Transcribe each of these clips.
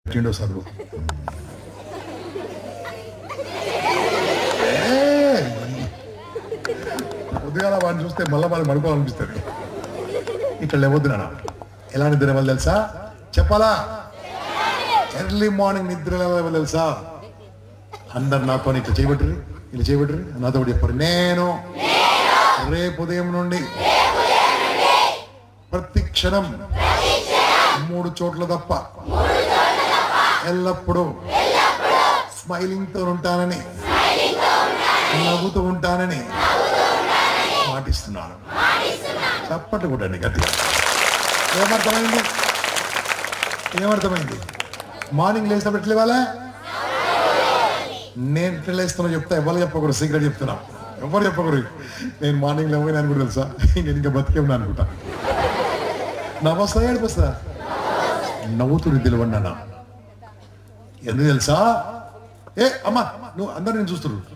పెట్టిండో చదువు పొద్దుగాల వాడిని చూస్తే మళ్ళీ వాళ్ళు పడుకోవాలనిపిస్తుంది ఇట్లా లేవద్దు నాన్న ఎలా నిద్ర లేవాలి తెలుసా చెప్పాలా ఎర్లీ మార్నింగ్ నిద్ర లేవాలి తెలుసా అందరు నాతో ఇట్లా చేయబెట్టరు ఇట్లా చేయబెట్టరు నాతో కూడా చెప్పారు నేను రేపు ఉదయం నుండి ప్రతి క్షణం మూడు చోట్ల తప్ప ఎల్లప్పుడూ స్మైలింగ్ తో ఉంటానని నవ్వుతూ ఉంటానని మాటిస్తున్నాను చప్పట్లు కొట్టండి గట్టిగా ఏమర్థమైంది ఏమర్థమైంది మార్నింగ్ లేచినప్పుడు ఎట్లా ఇవ్వాలా నేను ఎట్లా లేస్తున్నా చెప్తా ఎవరు చెప్పకూడదు సీక్రెట్ చెప్తున్నా ఎవరు చెప్పకూడదు నేను మార్నింగ్ లేవని అనుకుంటా తెలుసా నేను ఇంకా బతికే ఉన్నా అనుకుంటా నవ్వొస్తా ఏడిపోస్తా నవ్వుతుని తెలివండి అన్న ఎందుకు తెలుసా ఏ అమ్మా నువ్వు అందరు నేను చూస్తున్నారు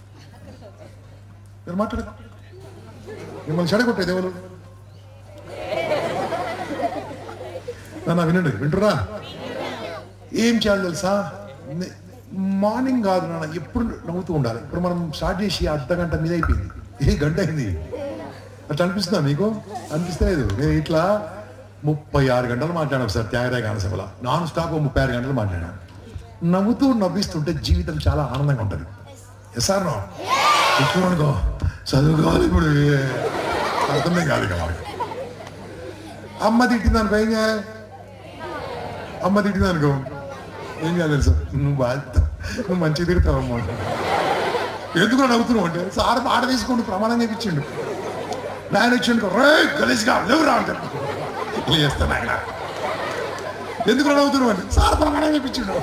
మీరు మాట్లాడు మిమ్మల్ని చెడగొట్టేది ఎవరు నాన్న వినండి వింటురా ఏం చేయాలి తెలుసా నే- మార్నింగ్ కాదు నాన్న ఎప్పుడు నవ్వుతూ ఉండాలి ఇప్పుడు మనం స్టార్ట్ చేసి అర్ధ గంట మీద అయిపోయింది ఏ గంట అయింది అట్లా అనిపిస్తుందా మీకు అనిపిస్తలేదు నేను ఇట్లా ముప్పై ఆరు గంటలు మాట్లాడాను సార్ త్యాగరాయ గానసభలో నాన్ స్టాప్ ముప్పై ఆరు గంటలు మాట్లాడాను నవ్వుతూ నవ్విస్తుంటే జీవితం చాలా ఆనందంగా ఉంటుంది ఎస్ సార్ నో ఇప్పుడు అనుకో చదువుకోవాలి ఇప్పుడు అర్థమే కాదు ఇక మనకి అమ్మ తిట్టింది అనుకో ఏం చేయాలి అమ్మ తిట్టింది అనుకో ఏం చేయాలి తెలుసు నువ్వు బాధ్యత నువ్వు మంచిగా తిడతావమ్మా ఎందుకు నవ్వుతున్నావు అంటే సార్ పాట తీసుకుంటూ ప్రమాణం చేయించిండు నాయన వచ్చిండు రే గలీజ్గా లేవురా అంటాడు చేస్తాను ఆయన ఎందుకు నవ్వుతున్నావు అంటే సార్ ప్రమాణం చేయించిండు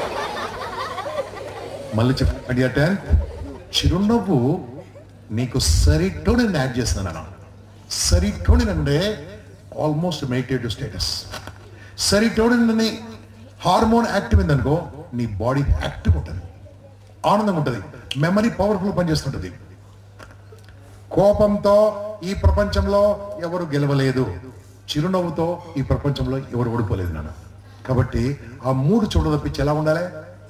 మళ్ళీ చెప్పండి అంటే చిరునవ్వు నీకు సరిటోని యాడ్ చేస్తున్నాను సరిటోనిన్ అంటే ఆల్మోస్ట్ మెడిటేటివ్ స్టేటస్ సరిటోనిన్ అని హార్మోన్ యాక్టివ్ అయిందనుకో నీ బాడీ యాక్టివ్ ఉంటుంది ఆనందంగా ఉంటుంది మెమరీ పవర్ఫుల్ పనిచేస్తుంటుంది కోపంతో ఈ ప్రపంచంలో ఎవరు గెలవలేదు చిరునవ్వుతో ఈ ప్రపంచంలో ఎవరు ఓడిపోలేదు నాన్న కాబట్టి ఆ మూడు చోట్ల తప్పించి ఎలా ఉండాలి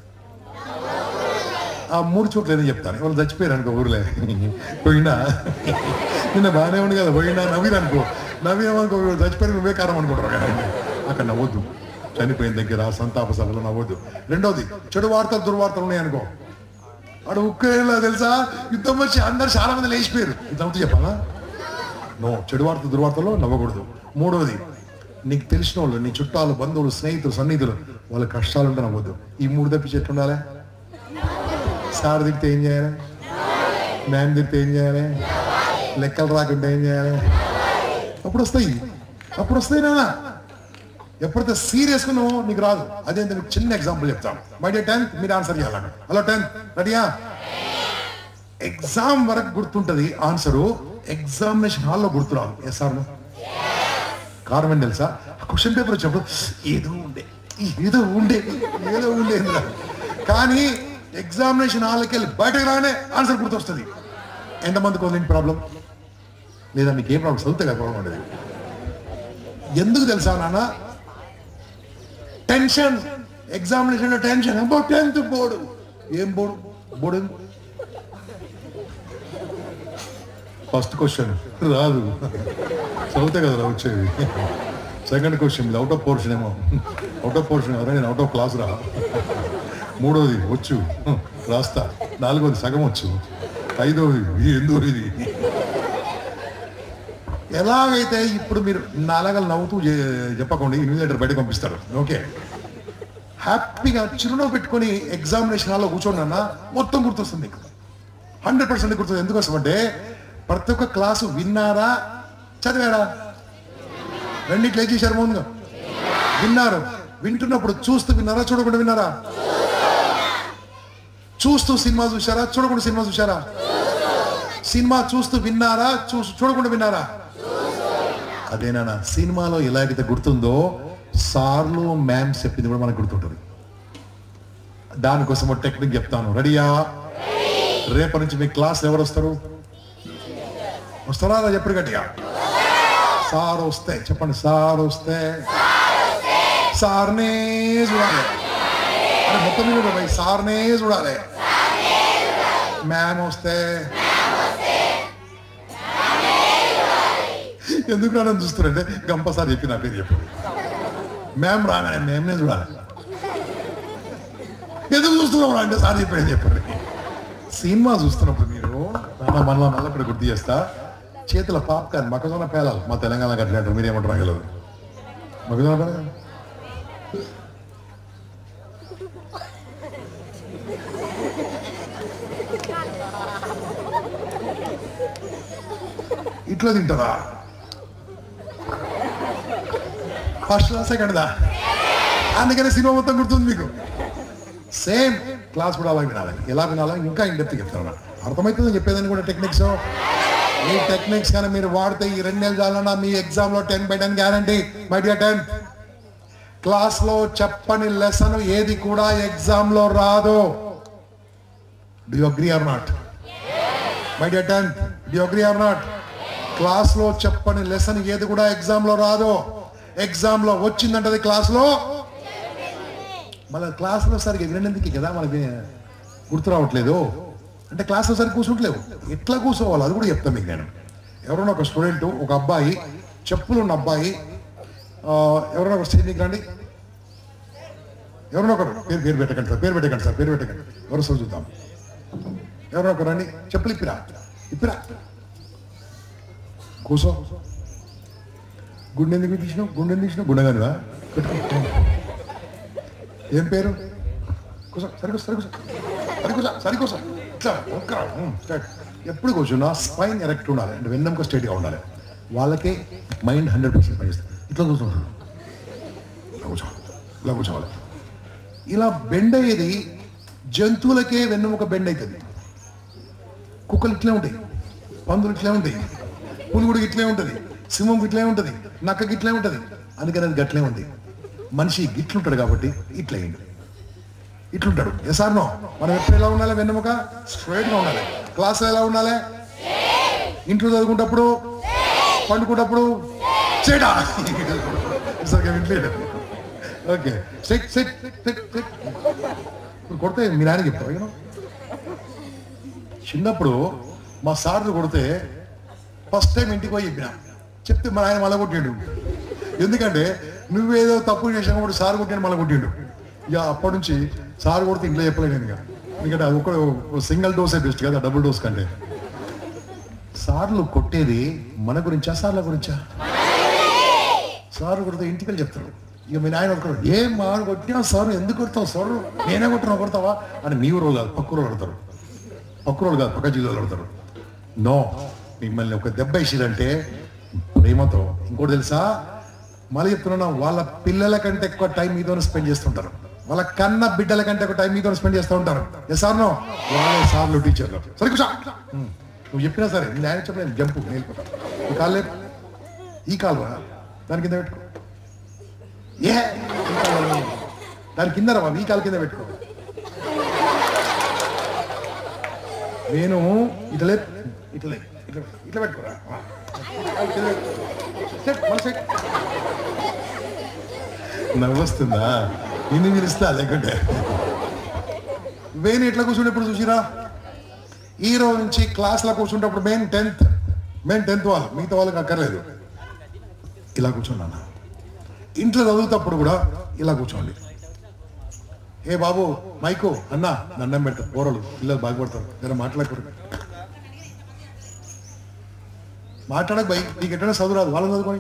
ఆ మూడు చోట్ల ఏదో చెప్తాను వాళ్ళు చచ్చిపోయారు అనుకో ఊర్లే పోయినా నిన్న బాగానే ఉంది కదా పోయినా నవ్విరు అనుకో నవ్వినామనుకో వీళ్ళు చచ్చిపోయారు నువ్వే కారం అనుకుంటారు కదా అక్కడ నవ్వద్దు చనిపోయిన దగ్గర సంతాప సభలో నవ్వద్దు రెండోది చెడు వార్తలు దుర్వార్తలు ఉన్నాయనుకో వాడు ఉక్రెయిన్లో తెలుసా యుద్ధం వచ్చి అందరు చాలా మంది లేచిపోయారు ఇది నవ్వుతూ చెప్పాలా నో చెడు వార్త దుర్వార్తలో నవ్వకూడదు మూడవది నీకు తెలిసిన వాళ్ళు నీ చుట్టాలు బంధువులు స్నేహితులు సన్నిహితులు వాళ్ళ కష్టాలు ఉంటే నవ్వద్దు ఈ మూడు తప్పించి ఎట్లుండాలి సార్ తిడితే ఏం చేయాలి మ్యామ్ తిడితే ఏం చేయాలి లెక్కలు రాకుంటే ఏం చేయాలి అప్పుడు వస్తాయి అప్పుడు వస్తాయి నాన్న ఎప్పుడైతే సీరియస్ నువ్వు నీకు రాదు అదే మీకు చిన్న ఎగ్జాంపుల్ చెప్తాను మై డే టెన్త్ మీరు ఆన్సర్ చేయాలి హలో టెన్త్ రెడీయా ఎగ్జామ్ వరకు గుర్తుంటది ఆన్సరు ఎగ్జామినేషన్ హాల్లో గుర్తురాదు ఎస్ సార్ కారణం ఏంటి తెలుసా క్వశ్చన్ పేపర్ వచ్చినప్పుడు ఏదో ఉండే ఏదో ఉండే ఏదో ఉండే ఇందులో. కానీ ఎగ్జామినేషన్ హాల్కి వెళ్ళి బయటకు రాగానే ఆన్సర్ గుర్తొస్తుంది ఎంతమందికి ఉంది ప్రాబ్లం లేదా మీకు ఏ ప్రాబ్లం చదివితే కదా ప్రాబ్లం ఉండేది ఎందుకు తెలుసా నాన్న టెన్షన్ ఎగ్జామినేషన్ టెన్షన్ అబ్బో టెన్త్ బోర్డు ఏం బోర్డు బోర్డు ఏం? ఫస్ట్ క్వశ్చన్ రాదు చదివితే కదా వచ్చేది second question out of portion ఏమో అవుట్ ఆఫ్ పోర్షన్ ఎవరైనా నేను అవుట్ ఆఫ్ క్లాస్ రా మూడోది వచ్చు రాస్తా నాలుగోది సగం వచ్చు ఐదోది ఎందుకు ఇది ఎలాగైతే ఇప్పుడు మీరు నాలుగలు నవ్వుతూ చే- చెప్పకండి ఇన్విజిలేటర్ బయటకు పంపిస్తారు ఓకే హ్యాపీగా చిరునవ్వు పెట్టుకొని ఎగ్జామినేషన్ హాల్లో కూర్చోండి అన్న మొత్తం గుర్తొస్తుంది మీకు హండ్రెడ్ పర్సెంట్ గుర్తుంది ఎందుకోసం అంటే ప్రతి ఒక్క క్లాసు విన్నారా చదివారా రెండిట్లు ఏం చేశారు ముందుగా విన్నారు వింటున్నప్పుడు చూస్తూ విన్నారా చూడకుండా విన్నారా చూస్తూ సినిమా చూశారా చూడకుండా సినిమా చూశారా సినిమా చూస్తూ విన్నారా చూ చూడకుండా విన్నారా అదేనా సినిమాలో ఎలాగైతే గుర్తుందో సార్లు మ్యామ్స్ చెప్పింది కూడా మనకు గుర్తుంటుంది దానికోసం ఒక టెక్నిక్ చెప్తాను రెడీయా రేపటి నుంచి మీ క్లాస్ ఎవరు వస్తారు వస్తారా అలా చెప్పరు గట్టిగా సార్ వస్తే చెప్పండి సార్ వస్తే సార్నే చూడాలి అరే మొత్తం మీద పోయి సార్నే చూడాలి మ్యామ్ వస్తే ఎందుకు నన్ను చూస్తున్నారంటే గంపసారి చెప్పి నా పేరు చెప్పు మ్యామ్ రాగానే మేమ్నే చూడాలి ఎందుకు చూస్తున్నాం రా అంటే సార్ చెప్పాడు చెప్పండి సినిమా చూస్తున్నప్పుడు మీరు మళ్ళా మళ్ళా మళ్ళీ ఇప్పుడు గుర్తు చేస్తా చేతుల పాప్కార్న్ మొక్కజొన్న పేలాలి మా తెలంగాణ అట్లా అంటారు మీరేమంటారు నాకు తెలియదు మొక్కజొన్న పేలాలి ఇట్లా తింటారా ఫస్ట్ దా సెకండ్ దా అందుకనే సినిమా మొత్తం గుర్తుంది మీకు సేమ్ క్లాస్ కూడా అలా వినాలి ఎలా వినాలా ఇంకా ఇండెప్త్ చెప్తాను అర్థమవుతుంది చెప్పేదని కూడా టెక్నిక్స్ ఈ టెక్నిక్స్ కానీ మీరు వాడితే ఈ రెండు నెలలు చాలన్నా మీ ఎగ్జామ్ లో ten by ten guarantee my dear ten class లో చెప్పని లెసన్ ఏది కూడా ఎగ్జామ్ లో రాదు do agree or not my dear ten do agree or not class లో చెప్పని లెసన్ ఏది కూడా ఎగ్జామ్ లో రాదు ఎగ్జామ్ లో వచ్చిందంటది క్లాస్ లో మళ్ళీ క్లాస్లో సరిగ్గా వినందుకు కదా మనకి గుర్తు రావట్లేదు అంటే క్లాస్లో సరిగ్గా కూర్చుంటలేవు ఎట్లా కూర్చోవాలి అది కూడా చెప్తాను మీకు నేను ఎవరైనా ఒక స్టూడెంట్ ఒక అబ్బాయి చెప్పులు ఉన్న అబ్బాయి ఆ, ఎవరైనా ఒక స్టేజ్ మీకు రండి ఎవరైనా ఒకరు పేరు పేరు పెట్టకండి సార్ పేరు పెట్టకండి సార్ పేరు పెట్టకండి ఎవరు సార్ చూద్దాం ఎవరైనా ఒకరు రండి చెప్పులు ఇప్పిరా ఇప్పిరా కూర్చో గుండె ఎందుకు తీసినావు గుండె ఎందుకు తీసినావు గుండెగానివా పెట్టుకో ఏం పేరు కూర్చో సరికూసో సరికూసో సరికూసో సరికూసో ఇట్లా ఒక్క స్టార్ట్ ఎప్పుడు కూర్చున్నా స్పైన్ ఎరెక్ట్ ఉండాలి అంటే వెన్నెముక స్ట్రైట్గా ఉండాలి వాళ్ళకే మైండ్ హండ్రెడ్ పర్సెంట్ పనిచేస్తుంది ఇట్లా కూర్చుంటాడు ఇలా కూర్చోవాలి ఇలా కూర్చోవాలి ఇలా బెండ్ అయ్యేది జంతువులకే వెన్నెముక బెండ్ అవుతుంది కుక్కలు ఇట్లే ఉంటాయి పందులు ఇట్లే ఉంటాయి పులుగుడు ఇట్లే ఉంటుంది సింహం ఇట్లే ఉంటుంది నక్కకి ఇట్లే ఉంటుంది అందుకని అది గట్లే ఉంది మనిషి గిట్లుంటాడు కాబట్టి ఇట్లే అయింది ఇట్లుంటాడు ఎసార్ నో మనం ఎప్పుడు ఎలా ఉండాలి వెన్నెముక స్ట్రైట్ గా ఉండాలి క్లాస్ ఎలా ఉండాలి ఇంట్లో చదువుకుంటప్పుడు పండుకుంటప్పుడు చేయడా సరిగ్గా వింటలేడు okay set set set set ఇప్పుడు కొడితే మీ నాన్న చెప్తారు you know? చిన్నప్పుడు మా సార్లు కొడితే ఫస్ట్ టైం ఇంటికి పోయి చెప్పిన చెప్తే మా ఆయన మళ్ళీ కొట్టిండు ఎందుకంటే నువ్వేదో తప్పు చేసినప్పుడు సార్ కొట్టిండు మళ్ళీ కొట్టిండు ఇక అప్పటి నుంచి సార్ కొడితే ఇంట్లో చెప్పలేను నేను ఇక ఎందుకంటే అది ఒక సింగిల్ డోసే బెస్ట్ కదా డబుల్ డోస్ కంటే సార్లు కొట్టేది మన గురించా సార్ల గురించా సార్ కొడితే ఇంటికి వెళ్ళి చెప్తారు ఇక మీ నాయన ఒకరు ఏం మా కొట్టినా సార్ ఎందుకు కొడతావు సార్ నేనే కొట్టినా కొడతావా అని మీ ఊరు కాదు పక్క ఊరు కొడతారు పక్క ఊరు కాదు పక్క జిల్లాలో కొడతారు నో మిమ్మల్ని ఒక దెబ్బ వేసిరంటే ప్రేమతో ఇంకోటి తెలుసా మళ్ళీ చెప్తున్నా వాళ్ళ పిల్లల కంటే ఎక్కువ టైం మీతో స్పెండ్ చేస్తుంటారు వాళ్ళ కన్న బిడ్డల కంటే ఎక్కువ టైం మీతో స్పెండ్ చేస్తూ ఉంటారు ఎస్ సార్ నో వాళ్ళే సార్లు టీచర్లు సరే కూర్చో ఉమ్. నువ్వు చెప్పినా సరే నేను ఆయన చెప్పలేదు జంపు నేను వెళ్ళిపోతాను ఈ కాలు లేపు. ఈ కాలు రా. దాని కింద పెట్టుకో ఏ ఈ కాలు రా. దాని కింద రా ఈ కాలు కింద పెట్టుకో నేను ఇట్లా లేపు. ఇట్లా లేపు. ఇట్లా ఇట్లా పెట్టుకోరా ఆ. కాలు కింద పెట్టు. సెట్, మళ్ళీ సెట్. నవ్వొస్తుందా నిన్ను పిలుస్తా లేకుంటే వేణు ఎట్లా కూర్చుంటే ఇప్పుడు చూసిరా ఈ రోజు నుంచి క్లాస్లో కూర్చుంటప్పుడు మెయిన్ టెన్త్ మెయిన్ టెన్త్ వాళ్ళు మిగతా వాళ్ళకి అక్కర్లేదు ఇలా కూర్చోండి ఇంట్లో చదువుతప్పుడు కూడా ఇలా కూర్చోండి ఏ బాబు మైకు అన్న దండం పెడతారు పోరలు పిల్లలు బాగుపడతారు జర మాట్లాడకూడదు మాట్లాడక బై నీకు ఎట్లా చదువు రాదు వాళ్ళని చదువుకొని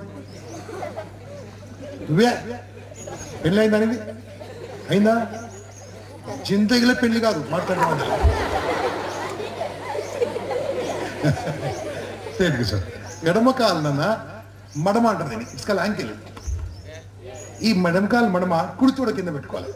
నువ్వే పెళ్ళి అయిందా అనేది అయిందా జిందగీలో పెళ్లి కాదు మాట్లాడడం సేట్కి సార్ ఎడమ కాలన మడమ అంటారు దీన్ని ఇట్స్ కాల్ యాంకిల్ ఈ మడమకాలు మడమ కుడితోడ కింద పెట్టుకోవాలి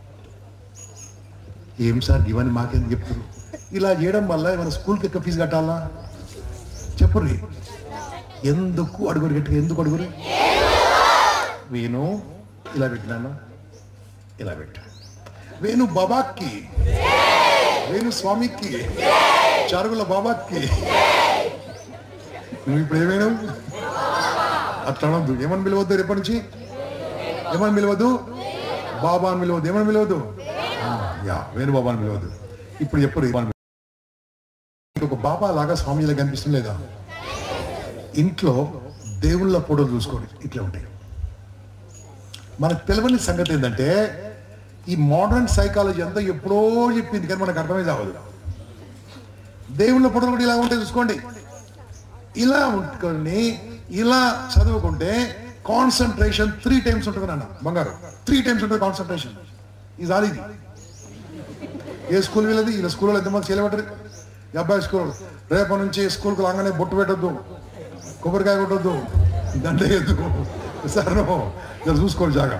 ఏం సార్ ఇవన్నీ మాకెందుకు చెప్తారు ఇలా చేయడం వల్ల ఏమైనా స్కూల్కి ఎక్కువ ఫీజు కట్టాలా చెప్పుర్రి ఎందుకు అడుగురు గట్టిగా ఎందుకు అడుగురు వేణు ఇలా పెట్టినాను ఇలా పెట్టా వేణు బాబాకి వేణు స్వామికి చారుగుల బాబాకి నువ్వు ఇప్పుడు ఏమైనా అట్లా అనొద్దు ఏమని పిలవద్దు రేపటి నుంచి ఏమని పిలవద్దు బాబా అని పిలవద్దు ఏమని పిలవద్దు యా వేణుబాబా అని పిలవద్దు ఇప్పుడు ఎప్పుడు ఒక బాబా లాగా స్వామిలా కనిపిస్తుంది లేదా ఇంట్లో దేవుళ్ళ ఫోటోలు చూసుకోండి ఇట్లా ఉంటాయి మనకు తెలియని సంగతి ఏంటంటే ఈ మోడర్న్ సైకాలజీ అంతా ఎప్పుడో చెప్పింది కానీ మనకు అర్థమే కావదు దేవుళ్ళ ఫోటోలు కూడా ఇలా ఉంటాయి చూసుకోండి ఇలా ఉంటుకొని ఇలా చదువుకుంటే కాన్సన్ట్రేషన్ త్రీ టైమ్స్ ఉంటుంది నాన్న బంగారు త్రీ టైమ్స్ ఉంటుంది కాన్సన్ట్రేషన్ ఇది ఆది ఇది ఏ స్కూల్ వెళ్ళదు ఇలా స్కూల్లో ఎంతమంది చేయలేబట్టరు ఈ అబ్బాయి స్కూల్ రేపటి నుంచి స్కూల్కి రాగానే బొట్టు పెట్టొద్దు కొబ్బరికాయ కొట్టొద్దు దండ వేయద్దు సార్ ఇలా చూసుకోండి జాగా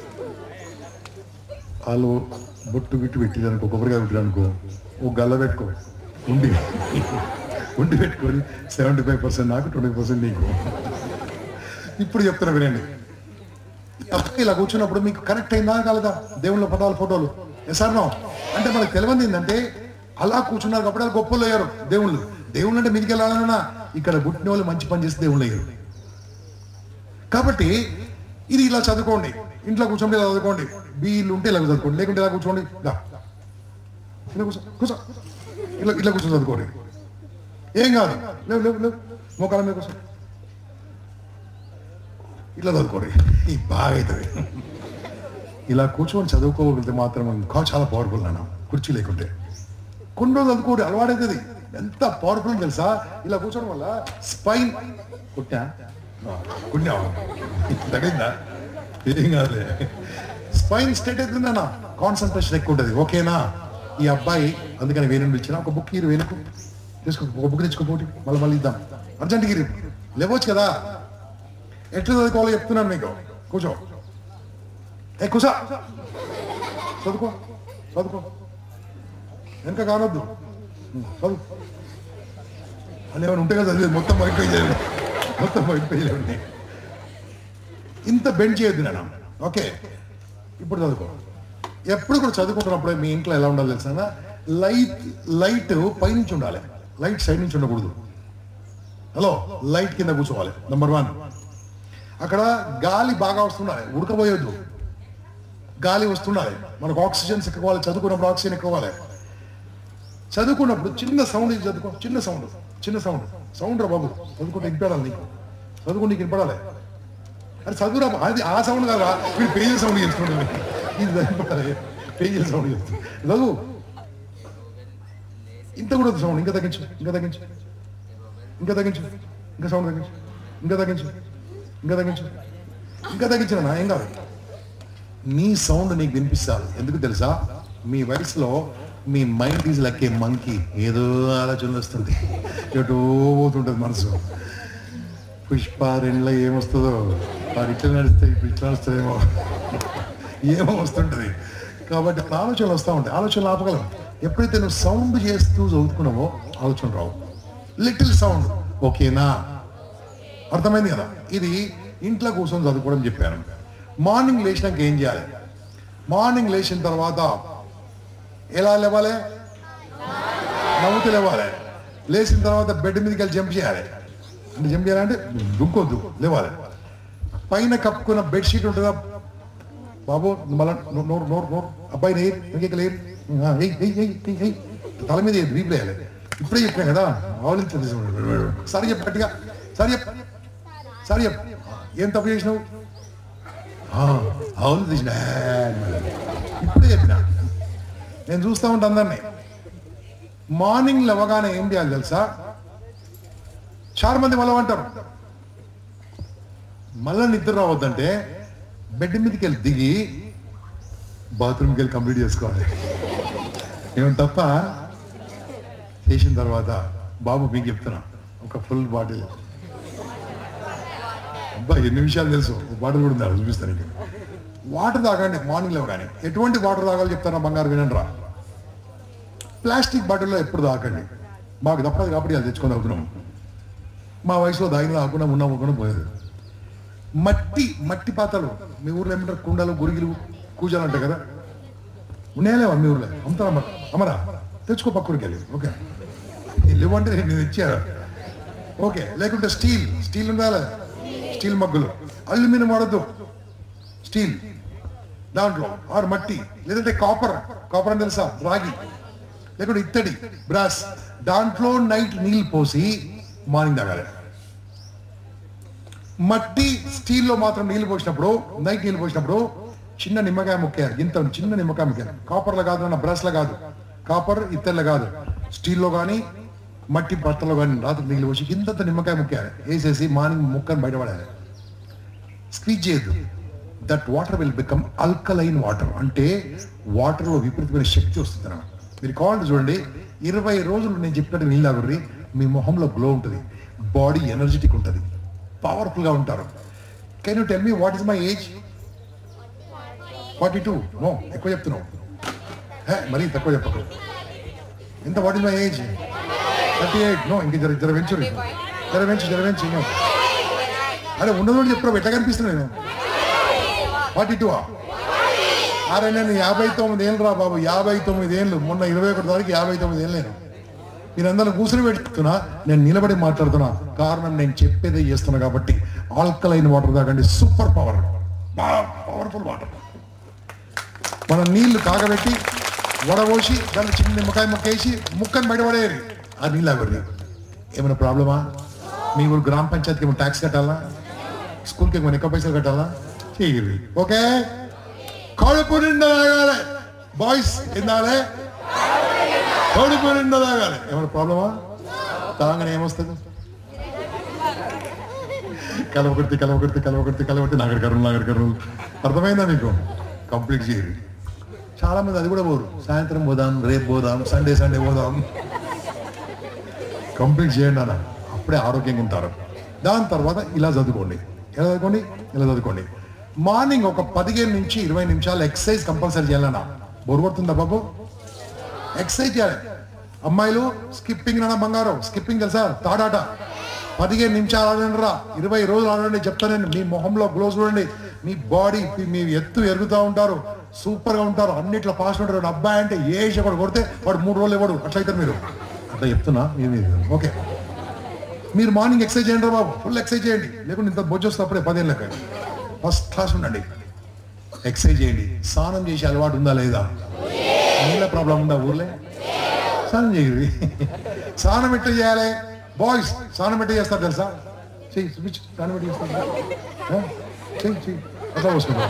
వాళ్ళు బొట్టు గిట్టు పెట్టిదనుకో కొబ్బరికాయ పెట్టిదనుకో ఓ గల్ల పెట్టుకో ఉండి ఉండి పెట్టుకొని సెవెంటీ ఫైవ్ పర్సెంట్ నాకు ట్వంటీ పర్సెంట్ నీకు ఇప్పుడు చెప్తున్నా వినండి ఇలా కూర్చున్నప్పుడు మీకు కనెక్ట్ అయిందా కాలేదా దేవుళ్ళ పటాల ఫోటోలు సార్ నో అంటే మనకు తెలియదు ఏంటంటే అలా కూర్చున్నారు కాబట్టి వాళ్ళు గొప్పలు అయ్యారు దేవుళ్ళు దేవుళ్ళు అంటే మీదికి వెళ్ళాలన్నా ఇక్కడ పుట్టిన వాళ్ళు మంచి పని చేస్తే దేవుళ్ళు అయ్యారు కాబట్టి ఇది ఇలా చదువుకోండి ఇంట్లో కూర్చోండి ఇలా చదువుకోండి వీళ్ళు ఉంటే ఇలా చదువుకోండి లేకుంటే ఇలా కూర్చోండి దా. ఇలా కూర్చో కూర్చో ఇలా ఇట్లా కూర్చొని చదువుకోండి ఏం కాదు లేవు లేవు లేవు మోకాల మీద కూర్చో ఇట్లా చదువుకోండి ఈ బాగా అవుతుంది ఇలా కూర్చొని చదువుకోగలిగితే మాత్రం ఇంకా చాలా పవర్ఫుల్ నాన్న కుర్చీ లేకుంటే కొన్ని రోజులు చదువుకోండి అలవాడైతుంది ఎంత పవర్ఫుల్ తెలుసా ఇలా కూర్చోవడం వల్ల స్పైన్ కుట్టా కుట్టా తగ్గిందా ఏం కాదులే స్పైన్ స్టేట్ అవుతుంది అన్న కాన్సన్ట్రేషన్ ఎక్కువ ఉంటుంది ఓకేనా ఈ అబ్బాయి అందుకని వేణు ఇచ్చిన ఒక బుక్ ఇరు వేనుకు తీసుకో ఒక బుక్ తెచ్చుకోపోటి మళ్ళీ మళ్ళీ ఇద్దాం అర్జెంట్ గిరి లేవచ్చు కదా ఎట్లా చదువుకోవాలో చెప్తున్నాను మీకు కూర్చో ఏ కూసా చదువుకో చదువుకో వెనక కానొద్దు ఉం, చదువు అని ఏమైనా ఉంటే కదా చదివేది మొత్తం వైట్ పేజీలు మొత్తం వైట్ పేజీలు ఉన్నాయి ఇంత బెండ్ చేయొద్దు నేను ఓకే ఇప్పుడు చదువుకో ఎప్పుడు కూడా చదువుకుంటున్నప్పుడు మీ ఇంట్లో ఎలా ఉండాలి తెలుసా లైట్ లైట్ పైనుంచి ఉండాలి లైట్ సైడ్ నుంచి ఉండకూడదు హలో లైట్ కింద కూర్చోవాలి నంబర్ వన్ అక్కడ గాలి బాగా వస్తుండాలి ఉడకపోయొద్దు గాలి వస్తుండాలి మనకు ఆక్సిజన్ ఎక్కువాలి చదువుకున్నప్పుడు ఆక్సిజన్ ఎక్కువాలి చదువుకున్నప్పుడు చిన్న సౌండ్ ఇది చదువుకో చిన్న సౌండ్ చిన్న సౌండ్ సౌండ్ రా బాబు చదువుకుంటే వినపడాలి నీకు చదువుకుంటే నీకు వినపడాలి అరే చదువురా బా- అది ఆ సౌండ్ కాదా వీడు పేజీ సౌండ్ చేసుకుంటాడు ఇది వినపడాలి పేజీ సౌండ్ చేస్తుంది చదువు ఇంత కూడా సౌండ్ ఇంకా తగ్గించు ఇంకా తగ్గించు ఇంకా తగ్గించు ఇంకా సౌండ్ తగ్గించు ఇంకా తగ్గించు ఇంకా తగ్గించు ఇంకా తగ్గించిన ఏం కాదు నీ సౌండ్ నీకు వినిపిస్తారు ఎందుకు తెలుసా మీ వయసులో మీ mind is like a monkey ఏదో ఆలోచనలు వస్తుంది ఎటో పోతుంటుంది మనసు పుష్ప రెండులో ఏమొస్తుందో వాడు ఇట్లా నడిస్తే ఇప్పుడు ఇట్లా వస్తుందేమో ఏమో వస్తుంటుంది కాబట్టి అట్లా ఆలోచనలు వస్తూ ఉంటాయి ఆలోచనలు ఆపగలం ఎప్పుడైతే నువ్వు సౌండ్ చేస్తూ చదువుకున్నావో ఆలోచన రావు లిటిల్ సౌండ్ ఓకేనా అర్థమైంది కదా ఇది ఇంట్లో కూర్చొని చదువుకోవడం చెప్పాను మార్నింగ్ లేచినాక ఏం చేయాలి మార్నింగ్ లేచిన తర్వాత ఎలా లేవాలి నవ్వుతూ లేవాలి లేచిన తర్వాత బెడ్ మీదకి వెళ్ళి జంప్ చేయాలి అంటే జంప్ చేయాలంటే దుంకొద్దు లేవాలి పైన కప్పుకున్న బెడ్షీట్ ఉంటుందా బాబు మళ్ళా నో- నోరు నోరు నోరు అబ్బాయి నేర్ ఇంకెక్క లేరు ఆ, ఎయ్, ఎయ్, ఎయ్, ఎయ్, ఎయ్. తల మీద రీప్ వేయాలి ఇప్పుడే చెప్పాను కదా ఆలోచించండి సరే చెప్పు గట్టిగా సరే చెప్పు సరే చెప్పు ఏం తప్పు చేసినావు ఆ, అవును తీసిన ఇప్పుడే చెప్పిన నేను చూస్తూ ఉంటా అందరినీ మార్నింగ్ లేవగానే ఏం చేయాలి తెలుసా చాలా మంది మళ్ళీ అంటారు మళ్ళీ నిద్ర రావద్దంటే బెడ్ మీదకి వెళ్ళి దిగి బాత్రూమ్కి వెళ్ళి కంప్లీట్ చేసుకోవాలి ఏం తప్ప చేసిన తర్వాత బాబు మీకు చెప్తున్నా ఒక ఫుల్ బాటిల్ అబ్బా ఎన్ని విషయాలు తెలుసు బాటిల్ కూడా ఉందా చూపిస్తాను నీకు వాటర్ తాగండి మార్నింగ్లో కానీ ఎటువంటి వాటర్ తాగాలో చెప్తారా బంగారు వినండి రా ప్లాస్టిక్ బాటిల్లో ఎప్పుడు తాగండి మాకు తప్పదు కాబట్టి అది తెచ్చుకొని తాగుతున్నాం మా వయసులో తాగిన తాగకుండా ఉన్నా కూడా పోయేది మట్టి మట్టి పాత్రలు మీ ఊర్లో ఏమంటారు కుండలు గురిగిలు కూజాలు అంటారు కదా ఉన్నాయా లేవా మీ ఊర్లో అమ్ముతారా అమ్మ అమ్మరా తెచ్చుకో పక్కడికి వెళ్ళి ఓకే లేవంటే నేను ఇచ్చారు ఓకే లేకుంటే స్టీల్ స్టీల్ ఉండాలి స్టీల్ మగ్గులు అల్యూమినియం వాడద్దు స్టీల్ దాంట్లో ఆరు మట్టి లేదంటే కాపర్ కాపర్ అని తెలుసా రాగి లేకుంటే ఇత్తడి బ్రాస్ దాంట్లో నైట్ నీళ్ళు పోసి మార్నింగ్ తాగాలి మట్టి స్టీల్లో మాత్రం నీళ్ళు పోసినప్పుడు నైట్ నీళ్ళు పోసినప్పుడు చిన్న నిమ్మకాయ ముక్కారు ఇంత చిన్న నిమ్మకాయ ముక్కారు కాపర్లో కాదు అన్న బ్రష్లో కాదు కాపర్ ఇత్తడిలో కాదు స్టీల్లో కానీ మట్టి బట్టలో కానీ రాత్రి నీళ్ళు పోసి ఇంత నిమ్మకాయ ముక్కారు వేసేసి మార్నింగ్ ముక్కను బయటపడాలి స్క్వీజ్ చేయొద్దు that water will become alkaline water అంటే వాటర్లో విపరీతమైన శక్తి వస్తుంది అన్నమాట మీరు కావాలంటే చూడండి ఇరవై రోజులు నేను చెప్పినట్టు నీళ్ళు తాగుర్రి మీ మొహంలో గ్లో ఉంటుంది బాడీ ఎనర్జెటిక్ ఉంటుంది పవర్ఫుల్గా ఉంటారు can you tell me what is my age forty two no ఎక్కువ చెప్తున్నావు హే మరీ తక్కువ చెప్పకు ఎంత what is my age thirty eight no ఇంక జర జర వెంచు జర వెంచు జర వెంచు నో అరే ఉన్నదోడు చెప్తావు ఎట్లా కనిపిస్తున్నా నేను ఫార్టీ టూ అరే నేను యాభై తొమ్మిది ఏళ్ళు రా బాబు యాభై తొమ్మిది ఏళ్ళు మొన్న ఇరవై ఒకటి తారీఖు యాభై తొమ్మిది ఏళ్ళు నేను మీరందరూ కూర్చుని పెట్టుతున్నా నేను నిలబడి మాట్లాడుతున్నా కారణం నేను చెప్పేదే చేస్తున్నా కాబట్టి ఆల్కలైన్ వాటర్ తాగండి సూపర్ పవర్ పవర్ఫుల్ వాటర్ మనం నీళ్లు కాగబెట్టి వడబోసి దాన్ని చిన్న నిమ్మకాయ ముక్క వేసి ముక్కని బయటపడేది ఆ నీళ్ళు అవి ఏమైనా ప్రాబ్లమా మీ ఊరు గ్రామ పంచాయతీకి ఏమైనా ట్యాక్స్ కట్టాలా స్కూల్కి ఏమైనా ఎక్కువ పైసలు కట్టాలా చెయ్యి ఓకే కడుపు నిండా తాగాలి బాయ్స్ తినాలి కడుపు నిండా తాగాలి ఏమైనా ప్రాబ్లమా తాగని ఏమొస్తుంది కలవకుర్తి కలవకుర్తి కలవకుర్తి కలవకుర్తి నాగర్ కర్నూలు నాగర్ కర్నూలు అర్థమైందా మీకు కంప్లీట్ చేయరు చాలా మంది అది కూడా పోరు సాయంత్రం పోదాం రేపు పోదాం సండే సండే పోదాం కంప్లీట్ చేయండి అన్న అప్పుడే ఆరోగ్యంగా ఉంటారు దాని తర్వాత ఇలా చదువుకోండి ఎలా చదువుకోండి ఇలా చదువుకోండి మార్నింగ్ ఒక పదిహేను నుంచి ఇరవై నిమిషాలు ఎక్సర్సైజ్ కంపల్సరీ చేయాలన్నా బోరు కొడుతుందా బాబు ఎక్సర్సైజ్ చేయాలి అమ్మాయిలు స్కిప్పింగ్ నాన్న బంగారం స్కిప్పింగ్ తెలుసా తాడాట పదిహేను నిమిషాలు ఆడండి రా ఇరవై రోజులు ఆడండి చెప్తానండి మీ మొహంలో గ్లో చూడండి మీ బాడీ మీ ఎత్తు ఎరుగుతూ ఉంటారు సూపర్ గా ఉంటారు అన్నిట్లో పాస్ ఉంటారు అబ్బాయి అంటే ఏ ఒకటి కొడితే వాడు మూడు రోజులు ఇవ్వడు అట్లా అవుతారు మీరు అట్లా చెప్తున్నా ఓకే మీరు మార్నింగ్ ఎక్సర్సైజ్ చేయండి రా బాబు ఫుల్ ఎక్సర్సైజ్ చేయండి లేకుంటే ఇంత బొజ్జు వస్తే అప్పుడే పదేళ్ళకి ఫస్ట్ క్లాస్ ఉండండి ఎక్సర్సైజ్ చేయండి స్నానం చేసే అలవాటు ఉందా లేదా నీళ్ళ ప్రాబ్లం ఉందా ఊర్లే స్నానం చేయరు స్నానం ఎట్లా చేయాలి బాయ్స్ స్నానం ఎట్లా చేస్తారు తెలుసా చెయ్యి చూపించు స్నానం ఎట్లా చేస్తారు ఆ? చెయ్యి చెయ్యి అట్లా పోసుకుంటాం